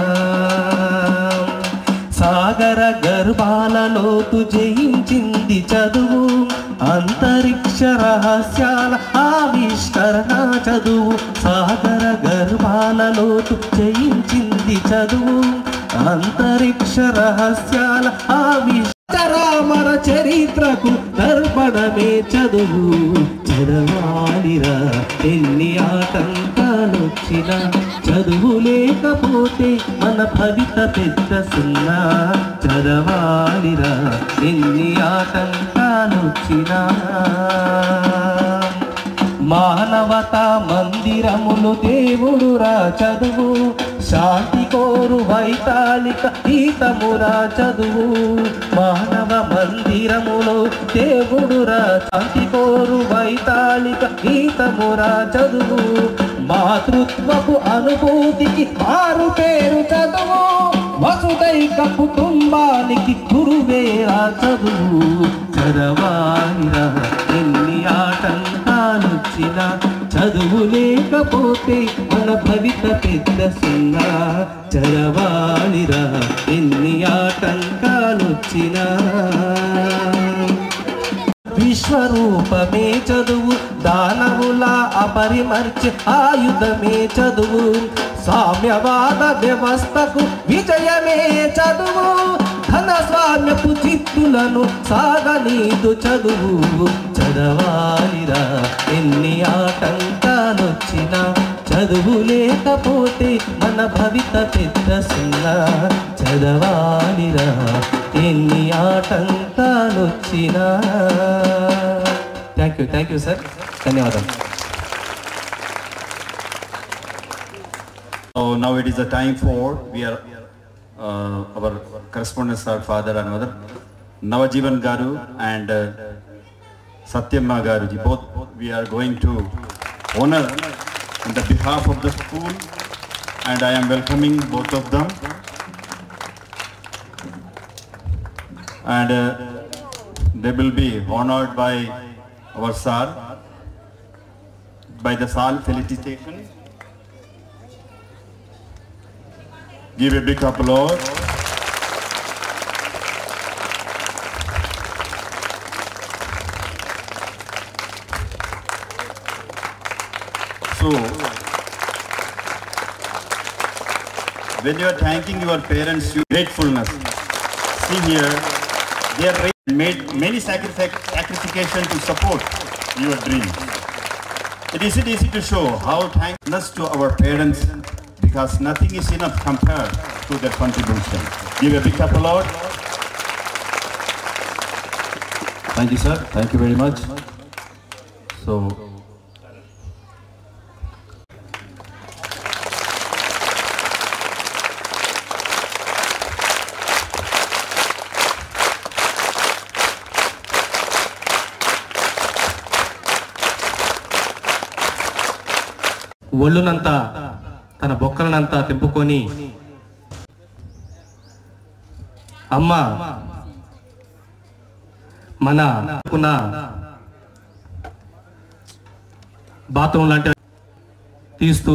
సాగర గర్భాలలోతు జయించింది చదువు అంతరిక్ష రహస్యాల ఆవిష్కరణ చదువు సాగర గర్భాలలోతు జయించింది చదువు అంతరిక్ష రహస్యాల ఆవిష్కరామర చరిత్రకు దర్పణమే చదువు చదవాలిరా ఎన్ని ఆటంకాలొచ్చినా చదువు లేకపోతే మన భవిత పెద్ద సున్నా చదవాలిరా ఎన్ని ఆటంకాలొచ్చినా మానవత మందిరములు దేవుడురా చదువు శాంతి కోరు వైతాళిక గీతమురా చదువు మానవ మందిరములో దేవుడురా శాంతి కోరు వైతాళిక గీతమురా చదువు మాతృత్వపు అనుభూతికి మారు పేరు చదువు వసుదైక కుటుంబానికి గురువేరా చదువు చదవాలిరా ఎన్ని ఆటంకాలొచ్చినా చదువు లేకపోతే మన భవిత పెద్ద సున్నా చదవాలిరా ఎన్ని ఆటంకాలొచ్చినా విశ్వరూపమే చదువు దానవుల అపరిమర్చి ఆయుధమే చదువు సామ్యవాద వ్యవస్థకు విజయమే చదువు ధన స్వామ్యపు చిత్తులను సాగనీదు చదువు చదవాలిరా ఎన్ని ఆటంకాలొచ్చినా చదువు లేకపోతే మన భవిత పెద్ద సున్నా చదవాలిరా ఎన్ని ఆటంకాలొచ్చినా thank you thank you sir ధన్యవాదాలు So now it is the time for, we are, uh, our correspondents are father and mother, Navajivan Garu and uh, Satyamma Garuji. Both we are going to honor on the behalf of the school and I am welcoming both of them. And uh, they will be honored by our sir, by the Sal felicitation. Give a big applause. So, when you are thanking your parents, you gratefulness. See here, they are ra- made many sacrific- sacrification to support your dreams. It is easy to show how thankfulness to our parents because nothing is enough compared to their contribution. Give a big applause. Thank you, sir. Thank you very much. So, ఒళ్ళునంతా తన బొక్కలనంతా తెంపుకొని అమ్మ మన అనుకున్న bathroom లాంటి తీస్తూ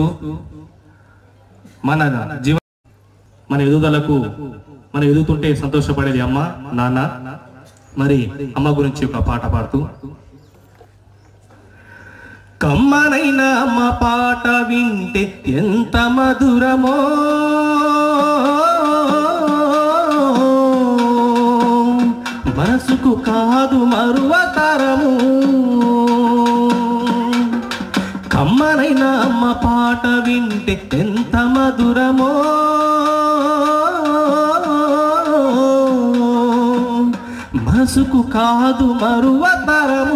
మన జీవ మన ఎదుగుదలకు మనం ఎదుగుతుంటే సంతోషపడేది అమ్మ నాన్న మరి అమ్మ గురించి ఒక పాట పాడుతూ కమ్మనైన అమ్మ పాట వింటే ఎంత మధురమో మనసుకు కాదు మరువతరము కమ్మనైన అమ్మ పాట వింటే ఎంత మధురమో మనసుకు కాదు మరువతరము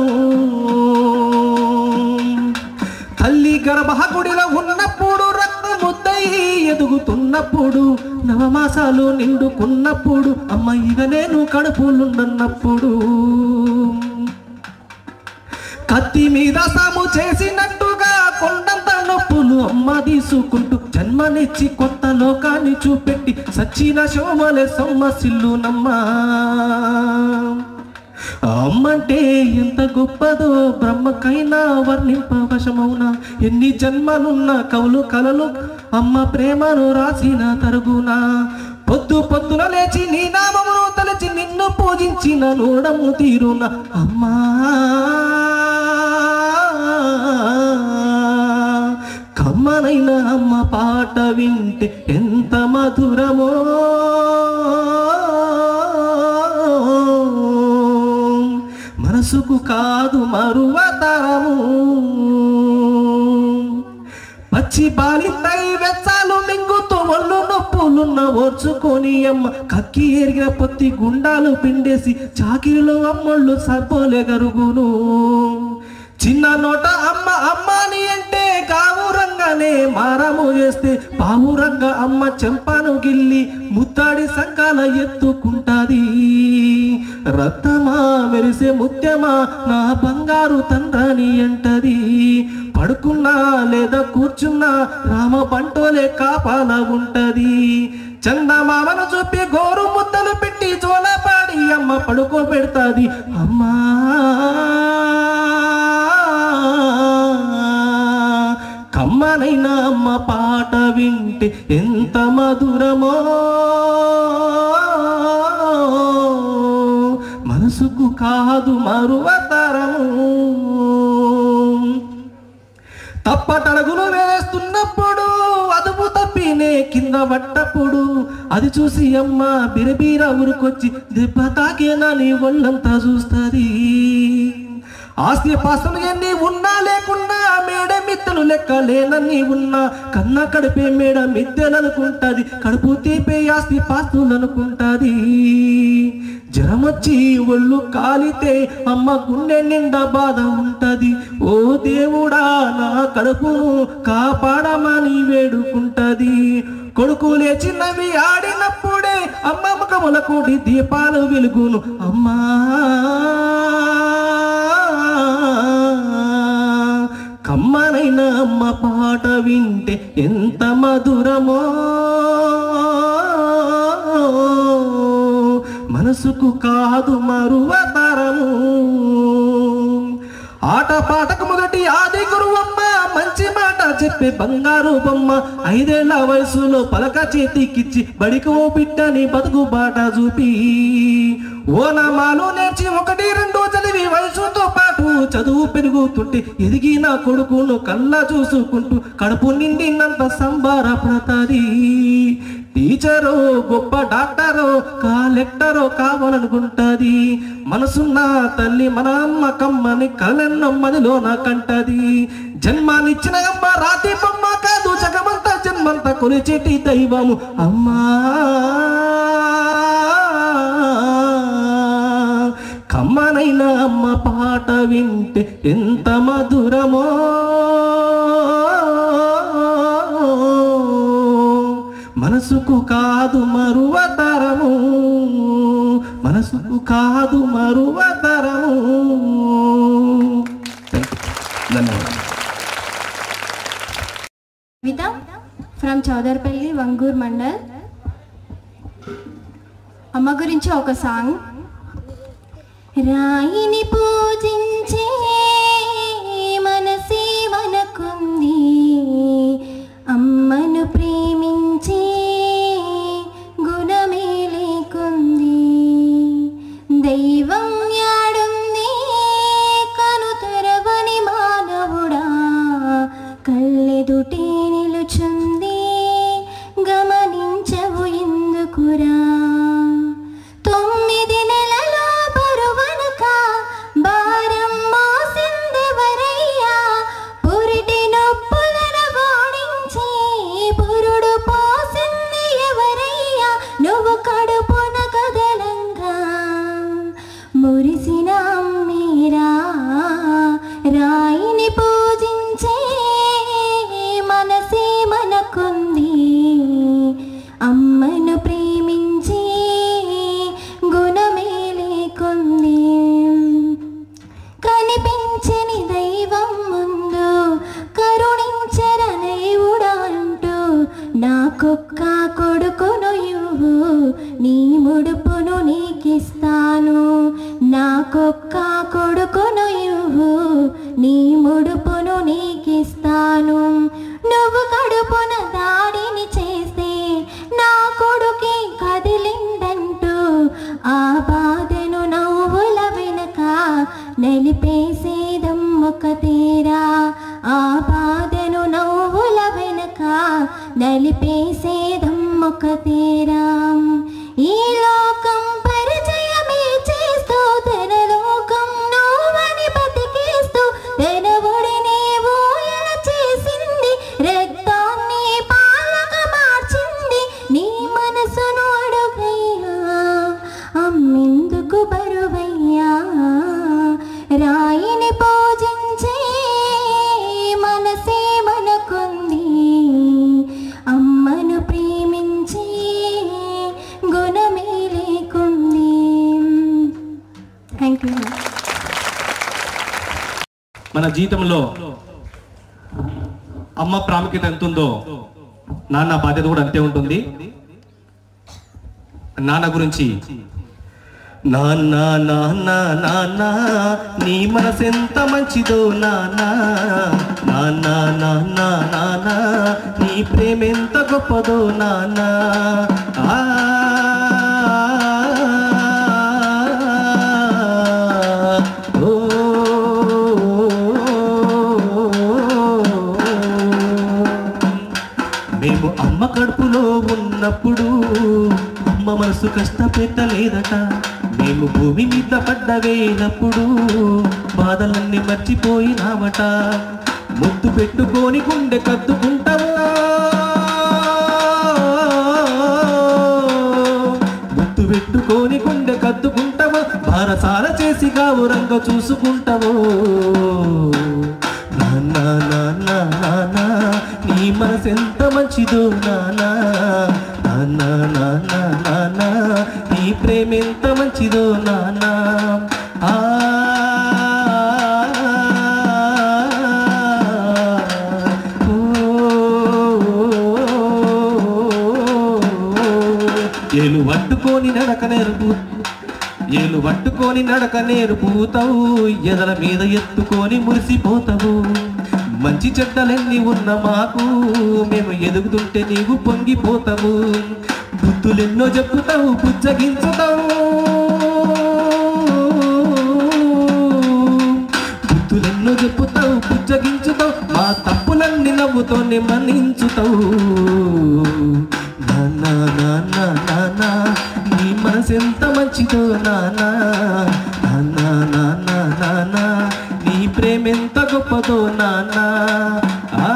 తల్లి గర్భగుడిలో ఉన్నప్పుడు రక్త ముద్దయి ఎదుగుతున్నప్పుడు నవమాసాలు నిండుకున్నప్పుడు అమ్మ ఇక నేను కడుపులుండన్నప్పుడు కత్తి మీద సాము చేసినట్టుగా కొండంత నొప్పులు అమ్మ తీసుకుంటూ జన్మనిచ్చి కొత్త లోకాన్ని చూపెట్టి సచ్చిన శోమలే సొమ్మసిల్లునమ్మా అమ్మంటే ఎంత గొప్పదో బ్రహ్మకైనా వర్ణింపవశమౌనా ఎన్ని జన్మలున్న కవులు కలలు అమ్మ ప్రేమను రాసిన తరుగునా పొద్దు పొద్దున లేచి నీ నామమును తలచి నిన్ను పూజించిన నూడము తీరున అమ్మా కమ్మనైన అమ్మ పాట వింటే ఎంత మధురమో మనసుకు కాదు మరువతరము పచ్చి బాలింతై వెచ్చాలు మింగుతూ ఒళ్ళు నొప్పులున్న ఓర్చుకొని అమ్మ కక్కి ఎరిగిన పొత్తి గుండాలు పిండేసి చాకిరిలో అమ్మళ్ళు సర్పోలే గరుగును చిన్న నోట అమ్మ అమ్మాని అంటే కావురంగానే మారము చేస్తే పావురంగా అమ్మ చెంపాను గిల్లి ముత్తాడి సంకాల ఎత్తుకుంటాది రక్తమా మెరిసే ముత్యమా నా బంగారు తండ్రని అంటది పడుకున్నా లేదా కూర్చున్నా రామ పంటోలే కాపాల ఉంటది చందమామను చూపి గోరు ముద్దలు పెట్టి జోలపాడి అమ్మ పడుకో పెడతాది అమ్మా కమ్మనైన అమ్మ పాట వింటే ఎంత మధురమో మనసుకు కాదు మరువతరము తప్పటడుగులు వేస్తున్నప్పుడు అదుపు తప్పినే కింద పట్టప్పుడు అది చూసి అమ్మ బిరబీర ఊరుకొచ్చి దెబ్బ తాకేనని ఒళ్ళంతా చూస్తుంది ఆస్తి పాస్తులు ఎన్ని ఉన్నా లేకున్నా మేడ మిత్తలు లెక్క లేనన్ని ఉన్నా కన్న కడిపే మేడ మిద్దెలనుకుంటది కడుపు తీపే ఆస్తి పాస్తులు అనుకుంటది జ్వరం వచ్చి ఒళ్ళు కాలితే అమ్మ గుండె నిండా బాధ ఉంటది ఓ దేవుడా నా కడుపును కాపాడమని వేడుకుంటది కొడుకు లేచినవి ఆడినప్పుడే అమ్మ ముఖముల కూడి దీపాలు వెలుగును అమ్మా కమ్మనైన అమ్మ పాట వింటే ఎంత మధురమో మనసుకు కాదు మరువతరము ఆట పాటకు మొదటి ఆది గురువమ్మ మంచి మాట చెప్పే బంగారు బొమ్మ ఐదేళ్ల వయసులో పలక చేతికిచ్చి బడికి ఓ బిడ్డని బతుకు బాట చూపి ఓ నామాలు నేర్చి ఒకటి రెండు చదివి వయసుతో పాటు చదువు పెరుగుతుంటే ఎదిగిన కొడుకును కళ్ళ చూసుకుంటూ కడుపు నిండినంత సంబారపడతాది టీచరో గొప్ప డాక్టరో కలెక్టరో కావాలనుకుంటది మనసున్న తల్లి మన అమ్మ కమ్మని కలెన్నో మదిలో నాకంటది జన్మానిచ్చిన అమ్మ రాతి బొమ్మ కాదు జగమంతా జన్మంతా కొలిచేటి దైవము అమ్మా కమ్మనైన అమ్మ పాట వింటే ఎంత మధురమో మనసుకు కాదు మరువతరము మనసుకు కాదు మరువతరము ధన్యవాదాలు ఫ్రమ్ చౌదర్పల్లి వంగూర్ మండల్ అమ్మ గురించి ఒక సాంగ్ రాయిని పూజించే మనసే మనకుంది అమ్మను ప్రేమించే గుణమే లేకుంది దైవం యాడుంది కను తెరవని మానవుడా కళ్ళెదుటే నిలుచుంది గమనించవు ఎందుకురా తొమ్మిది నెలలో బరువనక భారం మోసిందెవరయ్యా పురిటి నొప్పులను ఓడించి పురుడు పోసింది ఎవరయ్యా నువ్వు కడుపున కదలంగా మురిసిన మీరా రాయిని పూజించే మనసే మనకుంది అమ్మను ప్రేమించే గుణమే లేకుంది కనిపించని దైవం ముందు కరుణించరనయుడా అంటూ నాకొక్క కొడుకును ఇవ్వు నీ ముడుపును నీకిస్తాను నాకొక్క కొడుకును ఇవ్వు నీ ముడుపును నీకిస్తాను నువ్వు కడుపున దాడిని చేస్తే నా కొడుకే కదిలిందంటూ ఆ బాధను నవ్వుల వెనక నలిపేసేదమ్మొక తీరా ఆ బాధను నవ్వుల వెనక నలిపేసేదమ్మొక తీరా ఈ లోకం పరిచయమే చేస్తూ తన లోకం నువ్వని బతికేస్తూ తన ఒడిని ఊయల చేసింది రక్తాన్ని పాలక మార్చింది నీ మనసును అడుగయ్యా అమ్మెందుకు బరువయ్యా రాయిని పూజించే మనసే మనకుంది అమ్మను ప్రేమించే గుణమే లేకుంది థ్యాంక్ యూ మన జీవితంలో అమ్మ ప్రాముఖ్యత ఎంత ఉందో నాన్న బాధ్యత కూడా అంతే ఉంటుంది నాన్న గురించి నాన్న నాన్న నాన్న నీ మనసెంత మంచిదో నాన్న నాన్న నాన్న నాన్న నీ ప్రేమ ఎంత గొప్పదో నాన్న ఆ ఓ మేము అమ్మ కడుపులో ఉన్నప్పుడు అమ్మ మనసు కష్టపెట్టలేదట మేము భూమి మీద పడ్డవేనప్పుడు బాధలన్నీ మర్చిపోయినామట ముద్దు పెట్టుకొని గుండె కద్దుకుంటావా ముద్దు పెట్టుకొని గుండె కద్దుకుంటావో భారసాల చేసి గావురంగ చూసుకుంటావో నాన్న నాన్న నాన్న నీ మనసెంత మంచిదో నాన్న నాన్న నాన్న నాన్న నీ ప్రేమ ఎంత మంచిదో నాన్న ఆ ఏలు పట్టుకొని నడక నేర్పు ఏలు పట్టుకొని నడక నేర్పుతావు ఎదల మీద ఎత్తుకొని మురిసిపోతావు మంచి చెడ్డలన్నీ ఉన్న మాకు మేము ఎదుగుతుంటే నీవు పొంగిపోతావు బుద్ధులెన్నో చెప్పుతావు పుచ్చగించుతావు బుద్ధులెన్నో చెప్పుతావు పుచ్చగించుతావు మా తప్పులన్నీ నవ్వుతోనే మన్నించుతావు నాన్న నాన్న నాన్న నీ మనసెంత మంచిదో నాన్న నాన్న నాన్న నాన్న నీ ప్రేమ ఎంత గొప్పదో నాన్న ఆ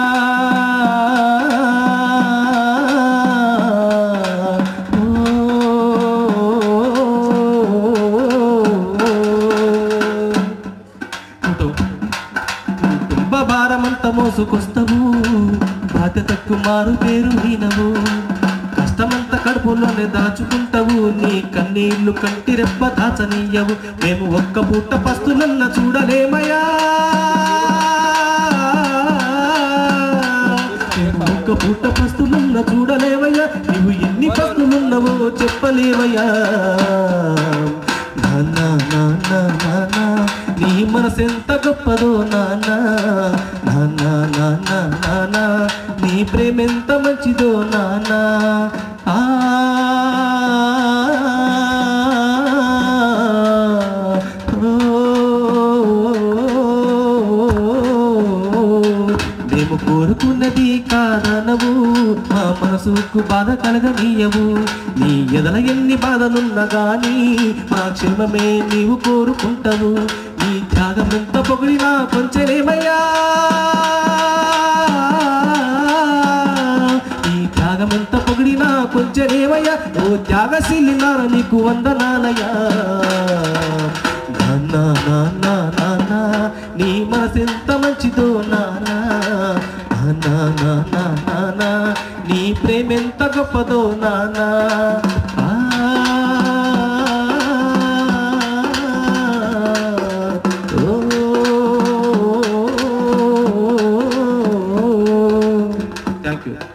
ఓ కుటుంబ భారమంత మోసుకొస్తావు బాధ్యతకు మారు పేరు హీనవు కష్టమంత కడుపులోనే దాచుకుంటావు నీ కన్నీళ్లు కంటి రెప్ప దాచనీయవు మేము ఒక్క పూట పస్తులన్న చూడలేమయా మేము ఒక్క పూట పస్తు వందనాలయ్యా నాన్న నాన్న నాన్న నీ మనసెంత గొప్పదో నాన్న నాన్న నాన్న నాన్న నీ ప్రేమెంత మంచిదో నాన్న ఆ మేము కోరుకున్నది కాదనవు మా మనసుకు బాధ కలగనీయవు నీ ఎదల ఎన్ని బాధలున్నా గాని మా క్షేమమే నీవు కోరుకుంటావు నీ త్యాగం ఎంత పొగిడినా కొంచెమేమయ్యా ఈ త్యాగం ఎంత పొగిడినా కొంచెమేమయ్యా ఓ త్యాగశీలి నాన్న నీకు వందనాలయ్యా నాన్న నాన్న నాన్న నీ మనసెంత మంచిదో నాన్న నాన్న నాన్న నాన్న నీ ప్రేమెంత గొప్పదో నాన్న ఆ, ఓ, థ్యాంక్ యూ